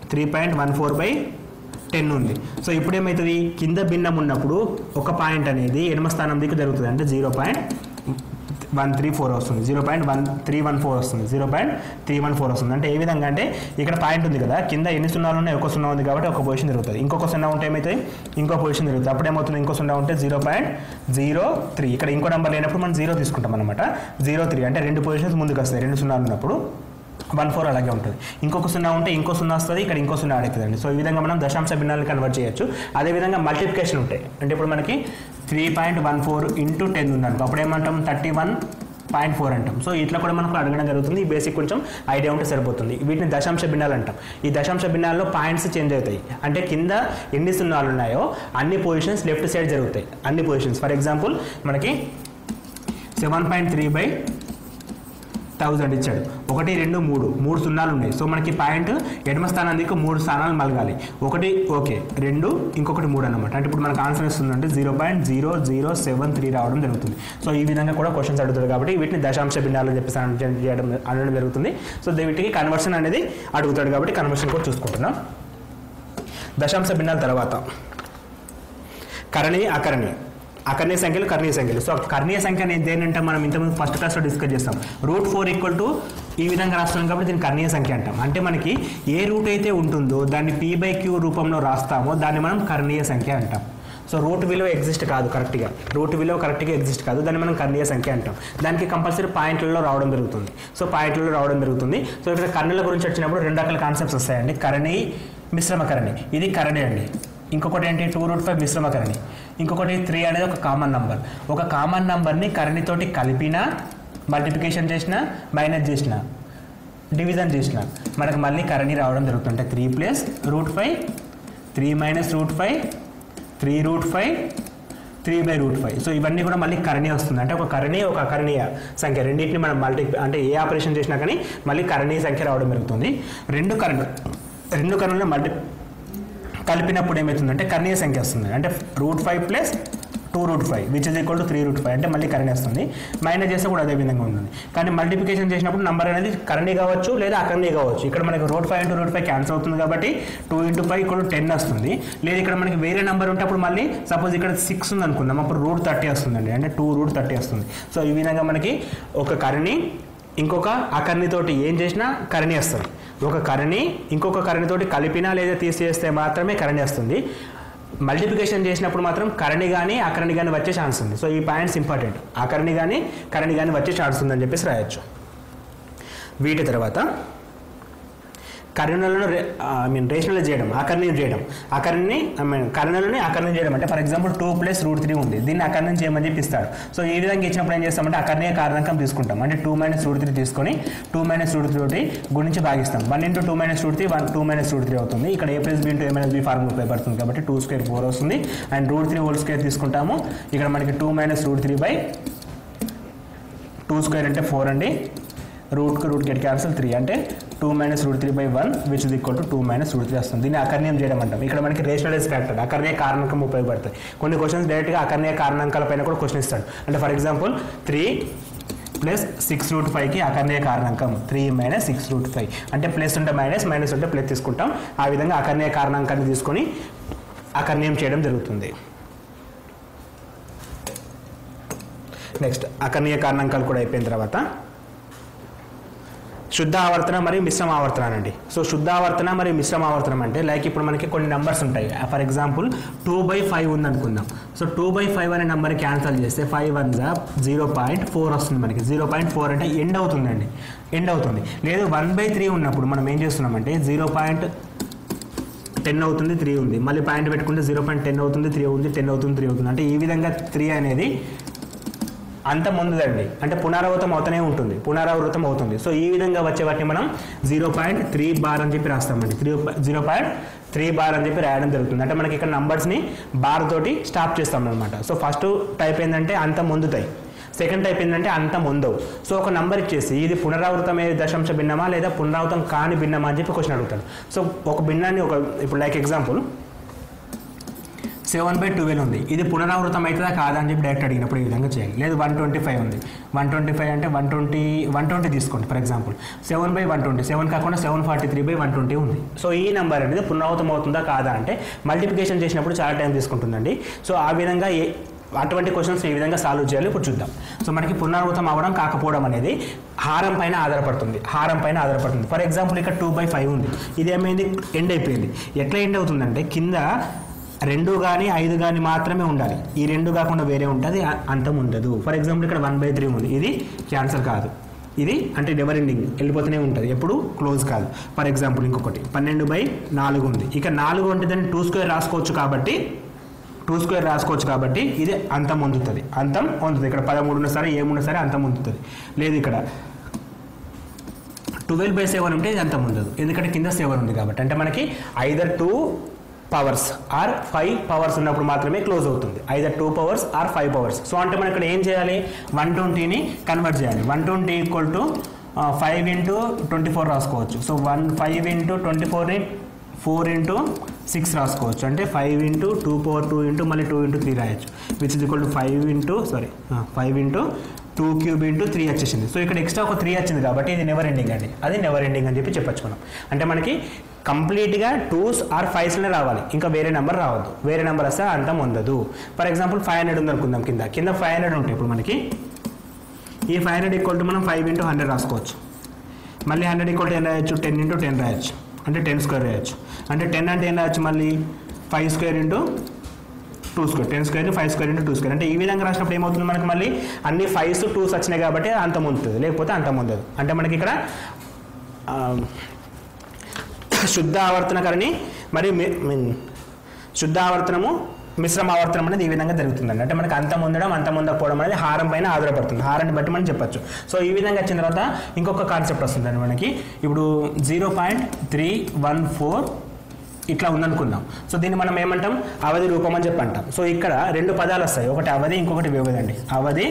three point one four by ten ఉంది సో ఇప్పుడు ఏమవుతుంది కింద భిన్నం ఉన్నప్పుడు ఒక పాయింట్ అనేది ఎడమ స్థానం దిక్కు జరుగుతుంది అంటే zero point one three four వస్తుంది zero point one three one four వస్తుంది zero point three one four వస్తుంది అంటే ఏ విధంగా అంటే ఇక్కడ పాయింట్ ఉంది కదా కింద ఎన్ని సున్నాలు ఉన్నాయి ఒక సున్నా ఉంది కాబట్టి ఒక పొజిషన్ జరుగుతుంది ఇంకొక సున్నా ఉంటే ఏమవుతుంది ఇంకో పొజిషన్ జరుగుతుంది అప్పుడు ఏమవుతుంది ఇంకో సున్నా ఉంటే జీరో పాయింట్ జీరో త్రీ ఇక్కడ ఇంకో నెంబర్ లేనప్పుడు మనం జీరో తీసుకుంటాం అనమాట జీరో త్రీ అంటే రెండు పొజిషన్స్ ముందుకు వస్తాయి రెండు సున్నాలు ఉన్నప్పుడు వన్ ఫోర్ అలాగే ఉంటుంది ఇంకొక సున్నా ఉంటే ఇంకో సున్నా వస్తుంది ఇక్కడ ఇంకో సున్నా అడుగుతుందండి సో ఈ విధంగా మనం దశాంశ భిన్నాలను కన్వర్ట్ చేయొచ్చు అదేవిధంగా మల్టిప్లికేషన్ ఉంటాయి అంటే ఇప్పుడు మనకి three point one four into ten ఉందనుకో అప్పుడు ఏమంటాం థర్టీ వన్ పాయింట్ ఫోర్ అంటాం సో ఇట్లా కూడా మనకు అడగడం జరుగుతుంది ఈ బేసిక్ కొంచెం ఐడియా ఉంటే సరిపోతుంది వీటిని దశాంశ భిన్నాలు అంటాం ఈ దశాంశ భిన్నాల్లో పాయింట్స్ చేంజ్ అవుతాయి అంటే కింద ఎన్ని సున్నాలు ఉన్నాయో అన్ని పొజిషన్స్ లెఫ్ట్ సైడ్ జరుగుతాయి అన్ని పొజిషన్స్ ఫర్ ఎగ్జాంపుల్ మనకి seven point three by thousand ఇచ్చాడు ఒకటి రెండు మూడు మూడు సున్నాలు ఉన్నాయి సో మనకి పాయింట్ ఎడమ స్థానానికి మూడు స్థానాలు మలగాలి ఒకటి ఓకే రెండు ఇంకొకటి మూడు అనమాట అంటే ఇప్పుడు మనకు ఆన్సర్ వస్తుందంటే zero point zero zero seven three రావడం జరుగుతుంది సో ఈ విధంగా కూడా క్వశ్చన్స్ అడుగుతాడు కాబట్టి వీటిని దశాంశ భిన్నాలు చెప్పేసి అనడం చేయడం అనడం జరుగుతుంది సో వీటికి కన్వర్షన్ అనేది అడుగుతాడు కాబట్టి కన్వర్షన్ కూడా చూసుకుంటున్నాం దశాంశ భిన్నాల తర్వాత కరణి అకరణి అకర్ణీయ సంఖ్యలు కర్ణీయ సంఖ్యలు సో కర్ణీయ సంఖ్య అనేది దేనంటే మనం ఇంతకుముందు ఫస్ట్ క్లాస్లో డిస్కస్ చేస్తాం రూట్ ఫోర్ ఈక్వల్ టు ఈ విధంగా రాస్తున్నాం కాబట్టి దీన్ని కర్ణీయ సంఖ్య అంటాం అంటే మనకి ఏ రూట్ అయితే ఉంటుందో దాన్ని పీ బై క్యూ రూపంలో రాస్తామో దాన్ని మనం కర్ణీయ సంఖ్య అంటాం సో రూట్ విలువ ఎగ్జిస్ట్ కాదు కరెక్ట్గా రూట్ విలువ కరెక్ట్గా ఎగ్జిస్ట్ కాదు దాన్ని మనం కర్ణీయ సంఖ్య అంటాం దానికి కంపల్సరీ పాయింట్లలో రావడం జరుగుతుంది సో పాయింట్లలో రావడం జరుగుతుంది సో ఇక్కడ కర్ణుల గురించి వచ్చినప్పుడు రెండు రకాల కాన్సెప్ట్స్ వస్తాయండి కరణి మిశ్రమ కరణి ఇది కరణి అండి ఇంకొకటి ఏంటి టూ రూట్ ఫైవ్ మిశ్రమ కరణి ఇంకొకటి త్రీ అనేది ఒక కామన్ నంబర్ ఒక కామన్ నంబర్ని కరణితోటి కలిపినా మల్టిప్లికేషన్ చేసిన మైనస్ చేసిన డివిజన్ చేసిన మనకు మళ్ళీ కరణి రావడం జరుగుతుంది three plus root five three minus root five three root five three by root five so ఇవన్నీ కూడా మళ్ళీ కరణీయ వస్తుంది అంటే ఒక కరణీయ ఒక అకరణీయ సంఖ్య రెండింటిని మనం మల్టీ అంటే ఏ ఆపరేషన్ చేసినా కానీ మళ్ళీ కరణీయ సంఖ్య రావడం జరుగుతుంది రెండు కరణ రెండు కరణలు మల్టీ కలిపినప్పుడు ఏమవుతుందంటే కర్ణీయ సంఖ్య వస్తుంది అంటే root five plus two root five which is equal to three root five అంటే మళ్ళీ కరణి వస్తుంది మైనస్ చేస్తే కూడా అదే విధంగా ఉంటుంది కానీ మల్టిప్లికేషన్ చేసినప్పుడు నంబర్ అనేది కరణి కావచ్చు లేదా అకరణి కావచ్చు ఇక్కడ మనకి root five into root five cancel అవుతుంది కాబట్టి టూ ఇంటూ ఫైవ్ ఇక్కడ టెన్ వస్తుంది లేదా ఇక్కడ మనకి వేరే నెంబర్ ఉంటే అప్పుడు మళ్ళీ సపోజ్ ఇక్కడ సిక్స్ ఉంది అనుకుందాం అప్పుడు రూట్ థర్టీ వస్తుందండి అంటే టూ రూట్ థర్టీ వస్తుంది సో ఈ విధంగా మనకి ఒక కరణి ఇంకొక అకర్ణితోటి ఏం చేసినా కరణి వస్తుంది ఒక కరణి ఇంకొక కరణితోటి కలిపినా లేదా తీసేస్తే మాత్రమే కరణి వస్తుంది మల్టిప్లికేషన్ చేసినప్పుడు మాత్రం కరణి కానీ అకరణి కానీ వచ్చే ఛాన్స్ ఉంది సో ఈ పాయింట్స్ ఇంపార్టెంట్ అకరణి కానీ కరణి కానీ వచ్చే ఛాన్స్ ఉందని చెప్పేసి రాయొచ్చు వీటి తర్వాత కరణలను ఐ మీన్ రేషనలైజ్ చేయడం అకర్ణీయం చేయడం అకర్ణి ఐ మీన్ కరణలను అకర్ణం చేయడం అంటే for example two plus root three ఉంది దీన్ని అకర్ణం చేయమని చెప్పి ఇస్తాడు సో ఈ విధంగా ఇచ్చినప్పుడు ఏం చేస్తామంటే అకర్ణీయ కారణకం తీసుకుంటాం అంటే టూ మైనస్ రూట్ త్రీ తీసుకొని టూ మైనస్ రూట్ త్రీ ఒకటి గుణించి భాగిస్తాం one into two minus root three one two minus root three అవుతుంది ఇక్కడ ఏ ప్లస్ బి ఇంటూ ఏ మైనస్ బి ఫార్ములా ఉపయోగపడుతుంది కాబట్టి టూ స్క్వేర్ ఫోర్ వస్తుంది and root three whole square తీసుకుంటాము ఇక్కడ మనకి two minus root three by two square అంటే four అండి రూట్కి రూట్ గెట్ క్యాన్సిల్ త్రీ అంటే two minus root three by one which is equal to two minus root three వస్తుంది దీన్ని అకర్ణీయం చేయడం అంటాం ఇక్కడ మనకి రేషనలైజ్ ఫ్యాక్టర్ అకర్ణీయ కారణకం ఉపయోగపడతాయి కొన్ని క్వశ్చన్స్ డైరెక్ట్గా అకర్ణీయ కారణాంకాల పైన కూడా క్వశ్చన్ ఇస్తాడు అంటే for example three plus six root ఫైవ్కి అకర్ణీయ కారణాంకం three minus six root five అంటే ప్లస్ ఉంటే మైనస్ మైనస్ ఉంటే ప్లస్ తీసుకుంటాం ఆ విధంగా అకర్ణీయ కారణాంకాన్ని తీసుకొని అకర్ణీయం చేయడం జరుగుతుంది నెక్స్ట్ అకర్ణీయ కారణాంకాలు కూడా అయిపోయిన తర్వాత శుద్ధ ఆవర్తన మరియు మిశ్రమ ఆవర్తన అండి సో శుద్ధ ఆవర్తన మరియు మిశ్రమ ఆవర్తనం అంటే లైక్ ఇప్పుడు మనకి కొన్ని నెంబర్స్ ఉంటాయి for example two by five ఉంది అనుకుందాం సో టూ బై ఫైవ్ అనే నెంబర్ క్యాన్సల్ చేస్తే ఫైవ్ వన్ జా జీరో పాయింట్ ఫోర్ వస్తుంది మనకి జీరో పాయింట్ ఫోర్ అంటే ఎండ్ అవుతుందండి ఎండ్ అవుతుంది లేదు వన్ బై త్రీ ఉన్నప్పుడు మనం ఏం చేస్తున్నామంటే జీరో పాయింట్ టెన్ అవుతుంది త్రీ ఉంది మళ్ళీ పాయింట్ పెట్టుకుంటే జీరో పాయింట్ టెన్ అవుతుంది త్రీ అవుతుంది టెన్ అవుతుంది త్రీ అవుతుంది అంటే ఈ విధంగా త్రీ అనేది అంత ముందుదండి అంటే పునరావృతం అవుతూనే ఉంటుంది పునరావృతం అవుతుంది సో ఈ విధంగా వచ్చే వాటిని మనం జీరో పాయింట్ త్రీ బార్ అని చెప్పి రాస్తామండి three zero point three bar అని చెప్పి రాయడం జరుగుతుంది అంటే మనకి ఇక్కడ నంబర్స్ని బార్ తోటి స్టాప్ చేస్తాం అనమాట సో ఫస్ట్ టైప్ ఏంటంటే అంత ముందుతాయి సెకండ్ టైప్ ఏంటంటే అంత ముందవు సో ఒక నంబర్ ఇచ్చేసి ఇది పునరావృతమయ్యే దశాంశ భిన్నమా లేదా పునరావృతం కాని భిన్నమా అని చెప్పి క్వశ్చన్ అడుగుతాడు సో ఒక భిన్నాన్ని ఒక ఇప్పుడు like example seven by twelve ఉంది ఇది పునరావృతం అవుతుందా కాదా అని చెప్పి డైరెక్ట్ అడిగినప్పుడు ఈ విధంగా చేయాలి లేదు వన్ ట్వంటీ ఫైవ్ ఉంది వన్ ట్వంటీ ఫైవ్ అంటే వన్ ట్వంటీ వన్ ట్వంటీ తీసుకోండి for example seven by one twenty seven కాకుండా seven forty three by one twenty ఉంది సో ఈ నెంబర్ అనేది పునరావృతం అవుతుందా కాదా అంటే మల్టిప్లికేషన్ చేసినప్పుడు చాలా టైం తీసుకుంటుందండి సో ఆ విధంగా ఏ అటువంటి క్వశ్చన్స్ ఏ విధంగా సాల్వ్ చేయాలో ఇప్పుడు చూద్దాం సో మనకి పునరావృతం అవ్వడం కాకపోవడం అనేది హారం పైన ఆధారపడుతుంది హారం పైన ఆధారపడుతుంది ఫర్ ఎగ్జాంపుల్ ఇక్కడ టూ బై ఫైవ్ ఉంది ఇది ఏమైంది ఎండ్ అయిపోయింది ఎట్లా ఎండ్ అవుతుందంటే కింద రెండు కానీ ఐదు కానీ మాత్రమే ఉండాలి ఈ రెండు కాకుండా వేరే ఉంటుంది అ- అంతం ఉండదు ఫర్ ఎగ్జాంపుల్ ఇక్కడ వన్ బై త్రీ ఉంది ఇది క్యాన్సర్ కాదు ఇది అంటే నెవర్ ఎండింగ్ వెళ్ళిపోతూనే ఉంటుంది ఎప్పుడు క్లోజ్ కాదు ఫర్ ఎగ్జాంపుల్ ఇంకొకటి పన్నెండు బై నాలుగు ఉంది ఇక నాలుగు అంటే దాన్ని టూ స్క్వేర్ రాసుకోవచ్చు కాబట్టి టూ స్క్వేర్ రాసుకోవచ్చు కాబట్టి ఇది అంతం పొందుతుంది అంతం పొందుతుంది ఇక్కడ పదమూడు ఉన్నా సరే ఏమున్నా సరే అంతం పొందుతుంది లేదు ఇక్కడ ట్వెల్వ్ బై సెవెన్ ఉంటే ఇది అంతం ఉండదు ఎందుకంటే కింద సెవెన్ ఉంది కాబట్టి అంటే మనకి either two powers or five powers ఉన్నప్పుడు మాత్రమే క్లోజ్ అవుతుంది either two powers or five powers so అంటే మనం ఇక్కడ ఏం చేయాలి వన్ ట్వంటీని కన్వర్ట్ చేయాలి one twenty equal to five into twenty four రాసుకోవచ్చు so one five into twenty ఫోర్ని ఫోర్ ఇంటూ సిక్స్ రాసుకోవచ్చు అంటే five into two power two into మళ్ళీ టూ ఇంటూ త్రీ రాయొచ్చు which is equal to five into sorry five into two cube into three వచ్చేసింది so ఇక్కడ extra ఒక three వచ్చింది కాబట్టి ఇది నెవర్ ఎండింగ్ అండి అది నెవర్ ఎండింగ్ అని చెప్పి చెప్పొచ్చు మనం అంటే మనకి కంప్లీట్గా టూస్ ఆర్ ఫైవ్స్లోనే రావాలి ఇంకా వేరే నెంబర్ రావద్దు వేరే నెంబర్ వస్తే అంతం ఉండదు ఫర్ ఎగ్జాంపుల్ ఫైవ్ హండ్రెడ్ ఉంది అనుకుందాం కింద కింద ఫైవ్ హండ్రెడ్ ఉంటాయి ఇప్పుడు మనకి ఈ ఫైవ్ హండ్రెడ్ ఈక్వల్ టు మనం ఫైవ్ ఇంటూ హండ్రెడ్ రాసుకోవచ్చు మళ్ళీ హండ్రెడ్ ఈక్వల్ టెన్ రాయొచ్చు టెన్ ఇంటూ టెన్ రాయొచ్చు అంటే టెన్ స్క్వేర్ రాయొచ్చు అంటే టెన్ అంటే ఏం రాయొచ్చు మళ్ళీ five square into two square ten square five square into two square అంటే ఈ విధంగా రాసినప్పుడు ఏమవుతుంది మనకి మళ్ళీ అన్ని ఫైవ్స్ టూస్ వచ్చినాయి కాబట్టి అంతం ఉంటుంది లేకపోతే అంతం ఉండదు అంటే మనకి ఇక్కడ ఆ, శుద్ధ ఆవర్తనకరణి మరియు మి- మీన్ శుద్ధ ఆవర్తనము మిశ్రమ ఆవర్తనం అనేది ఈ విధంగా జరుగుతుందండి అంటే మనకి అంతం ఉండడం అంతం ఉండకపోవడం అనేది హారం పైన ఆధారపడుతుంది హారాన్ని బట్టి మనం చెప్పొచ్చు సో ఈ విధంగా వచ్చిన తర్వాత ఇంకొక కాన్సెప్ట్ వస్తుందండి మనకి ఇప్పుడు zero point three one four ఇట్లా ఉందనుకుందాం సో దీన్ని మనం ఏమంటాం అవధి రూపం అని చెప్పి అంటాం సో ఇక్కడ రెండు పదాలు వస్తాయి ఒకటి అవధి ఇంకొకటి వ్యవధి అండి అవధి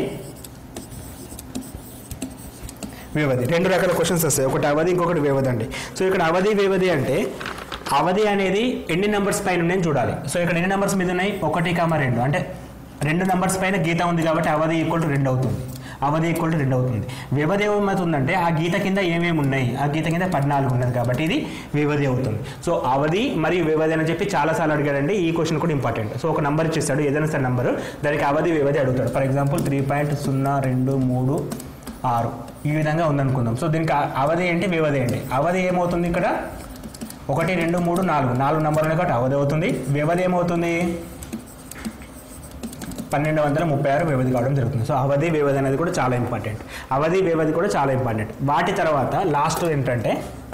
వ్యవధి రెండు రకాల క్వశ్చన్స్ వస్తాయి ఒకటి అవధి ఇంకొకటి వ్యవధి అండి సో ఇక్కడ అవధి వ్యవధి అంటే అవధి అనేది ఎన్ని నెంబర్స్ పైన ఉన్నాయని చూడాలి సో ఇక్కడ ఎన్ని నెంబర్స్ మీద ఉన్నాయి ఒకటి కామ రెండు అంటే రెండు నెంబర్స్ పైన గీత ఉంది కాబట్టి అవధి ఈక్వల్ టు రెండు అవుతుంది అవధి ఈక్వల్ టు రెండు అవుతుంది వ్యవధి ఏమవుతుందంటే ఆ గీత కింద ఏమేమి ఉన్నాయి ఆ గీత కింద పద్నాలుగు ఉన్నది కాబట్టి ఇది వ్యవధి అవుతుంది సో అవధి మరియు వ్యవధి అని చెప్పి చాలాసార్లు అడిగాడండి ఈ క్వశ్చన్ కూడా ఇంపార్టెంట్ సో ఒక నెంబర్ ఇచ్చేస్తాడు ఏదైనా సరే నెంబర్ దానికి అవధి వ్యవధి అడుగుతాడు ఫర్ ఎగ్జాంపుల్ త్రీ పాయింట్ సున్నా రెండు మూడు ఆరు ఈ విధంగా ఉందనుకుందాం సో దీనికి అ- అవధి ఏంటి వ్యవధి ఏంటి అవధి ఏమవుతుంది ఇక్కడ ఒకటి రెండు మూడు నాలుగు నాలుగు నెంబర్లు ఉన్నాయి కాబట్టి అవధి అవుతుంది వ్యవధి ఏమవుతుంది పన్నెండు వందల ముప్పై ఆరు వ్యవధి కావడం జరుగుతుంది సో అవధి వ్యవధి అనేది కూడా చాలా ఇంపార్టెంట్ అవధి వ్యవధి కూడా చాలా ఇంపార్టెంట్ వాటి తర్వాత లాస్ట్ ఏంటంటే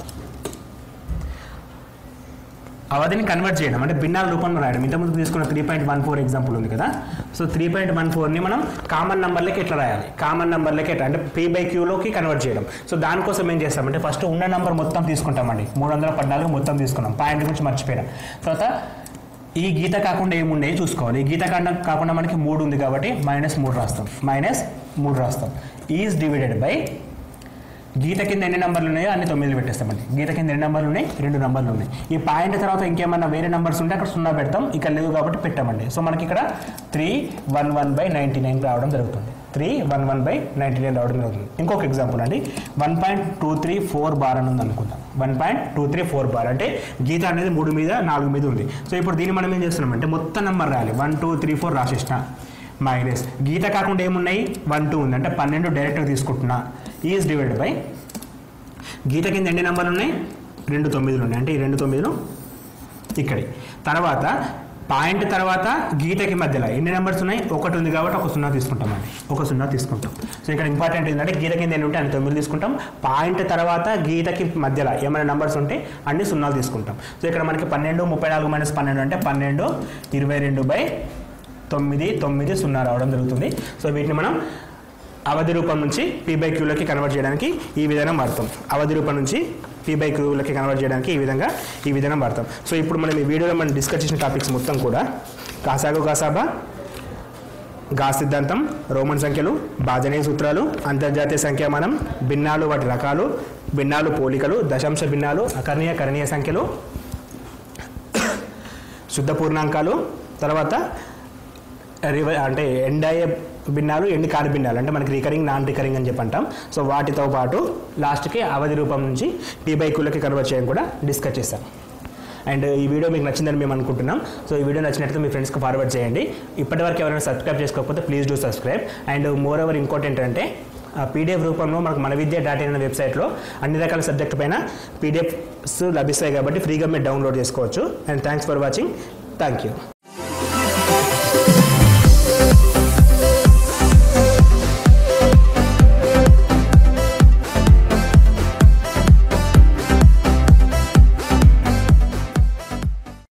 అవధిని కన్వర్ట్ చేయడం అంటే భిన్నాల రూపంలో రాయడం ఇంతకుముందు తీసుకున్న three point one four example ఉంది కదా సో త్రీ పాయింట్ వన్ ఫోర్ని మనం కామన్ నెంబర్లకి ఎట్లా రాయాలి కామన్ నెంబర్లకి ఎట్లా అంటే పీ బై క్యూలోకి కన్వర్ట్ చేయడం సో దానికోసం ఏం చేస్తామంటే ఫస్ట్ ఉన్న నెంబర్ మొత్తం తీసుకుంటామండి మూడు వందల పద్నాలుగు మొత్తం తీసుకున్నాం పాయింట్ గురించి మర్చిపోయాం తర్వాత ఈ గీత కాకుండా ఏముండే చూసుకోవాలి ఈ గీత కాకుండా కాకుండా మనకి మూడు ఉంది కాబట్టి మైనస్ మూడు రాస్తాం మైనస్ మూడు రాస్తాం ఈజ్ డివైడెడ్ బై గీత కింద ఎన్ని నెంబర్లు ఉన్నాయో అన్ని తొమ్మిది పెట్టేస్తామండి గీత కింద ఎన్ని నెంబర్లు ఉన్నాయి రెండు నెంబర్లు ఉన్నాయి ఈ పాయింట్ తర్వాత ఇంకేమన్నా వేరే నెంబర్స్ ఉంటే అక్కడ సున్నా పెడతాం ఇక్కడ లేవు కాబట్టి పెట్టామండి సో మనకి ఇక్కడ three one one by ninety nine రావడం జరుగుతుంది three one one by ninety nine రావడం జరుగుతుంది ఇంకొక ఎగ్జాంపుల్ అండి one point two three four bar అని ఉంది అనుకుందాం one point two three four bar అంటే గీత అనేది మూడు మీద నాలుగు మీద ఉంది సో ఇప్పుడు దీన్ని మనం ఏం చేస్తున్నామంటే మొత్తం నెంబర్ రాయాలి వన్ టూ త్రీ ఫోర్ రాసేసిన మైనస్ గీత కాకుండా ఏమున్నాయి వన్ టూ ఉంది అంటే పన్నెండు డైరెక్ట్గా తీసుకుంటున్నా ఈజ్ డివైడ్ బై గీత కింద ఎన్ని నెంబర్లు ఉన్నాయి రెండు తొమ్మిదిలు ఉన్నాయి అంటే ఈ రెండు తొమ్మిదిలు ఇక్కడి తర్వాత పాయింట్ తర్వాత గీతకి మధ్యలో ఎన్ని నెంబర్స్ ఉన్నాయి ఒకటి ఉంది కాబట్టి ఒక సున్నా తీసుకుంటామండి ఒక సున్నా తీసుకుంటాం సో ఇక్కడ ఇంపార్టెంట్ ఏంటంటే గీత కింద ఎన్ని ఉంటే అన్ని తొమ్మిది తీసుకుంటాం పాయింట్ తర్వాత గీతకి మధ్యలో ఏమైనా నెంబర్స్ ఉంటే అన్ని సున్నాలు తీసుకుంటాం సో ఇక్కడ మనకి పన్నెండు ముప్పై నాలుగు మైనస్ పన్నెండు అంటే పన్నెండు ఇరవై రెండు బై తొమ్మిది తొమ్మిది సున్నా రావడం జరుగుతుంది సో వీటిని మనం అవధి రూపం నుంచి పీ బై క్యూలకి కన్వర్ట్ చేయడానికి ఈ విధానం వాడతాం అవధి రూపం నుంచి పీ బై క్యూలకి కన్వర్ట్ చేయడానికి ఈ విధంగా ఈ విధానం వాడతాం సో ఇప్పుడు మనం ఈ వీడియోలో మనం డిస్కస్ చేసిన టాపిక్స్ మొత్తం కూడా కాసాగు కాసాబా గా సిద్ధాంతం రోమన్ సంఖ్యలు భాజనీయ సూత్రాలు అంతర్జాతీయ సంఖ్యామానం భిన్నాలు వాటి రకాలు భిన్నాలు పోలికలు దశాంశ భిన్నాలు అకర్ణీయ కరణీయ సంఖ్యలు శుద్ధ పూర్ణాంకాలు తర్వాత రివ అంటే ఎండ్ అయ్యే భిన్నాలు ఎండ్ కాని భిన్నాలు అంటే మనకి రికరింగ్ నాన్ రికరింగ్ అని చెప్పి అంటాం సో వాటితో పాటు లాస్ట్కి అవధి రూపం నుంచి పీ బై క్యూలకి కన్వర్ట్ చేయడం కూడా డిస్కస్ చేస్తాం అండ్ ఈ వీడియో మీకు నచ్చిందని మేము అనుకుంటున్నాం సో ఈ వీడియో నచ్చినట్లయితే మీ ఫ్రెండ్స్కి ఫార్వర్డ్ చేయండి ఇప్పటివరకు ఎవరైనా సబ్స్క్రైబ్ చేసుకోకపోతే please do subscribe and moreover ఇంకోటి ఏంటంటే పీడిఎఫ్ రూపంలో మనకు మన విద్య డాట్ ఇన్ అనే వెబ్సైట్లో అన్ని రకాల సబ్జెక్ట్ పైన పీడిఎఫ్స్ లభిస్తాయి కాబట్టి ఫ్రీగా మీరు డౌన్లోడ్ చేసుకోవచ్చు and thanks for watching thank you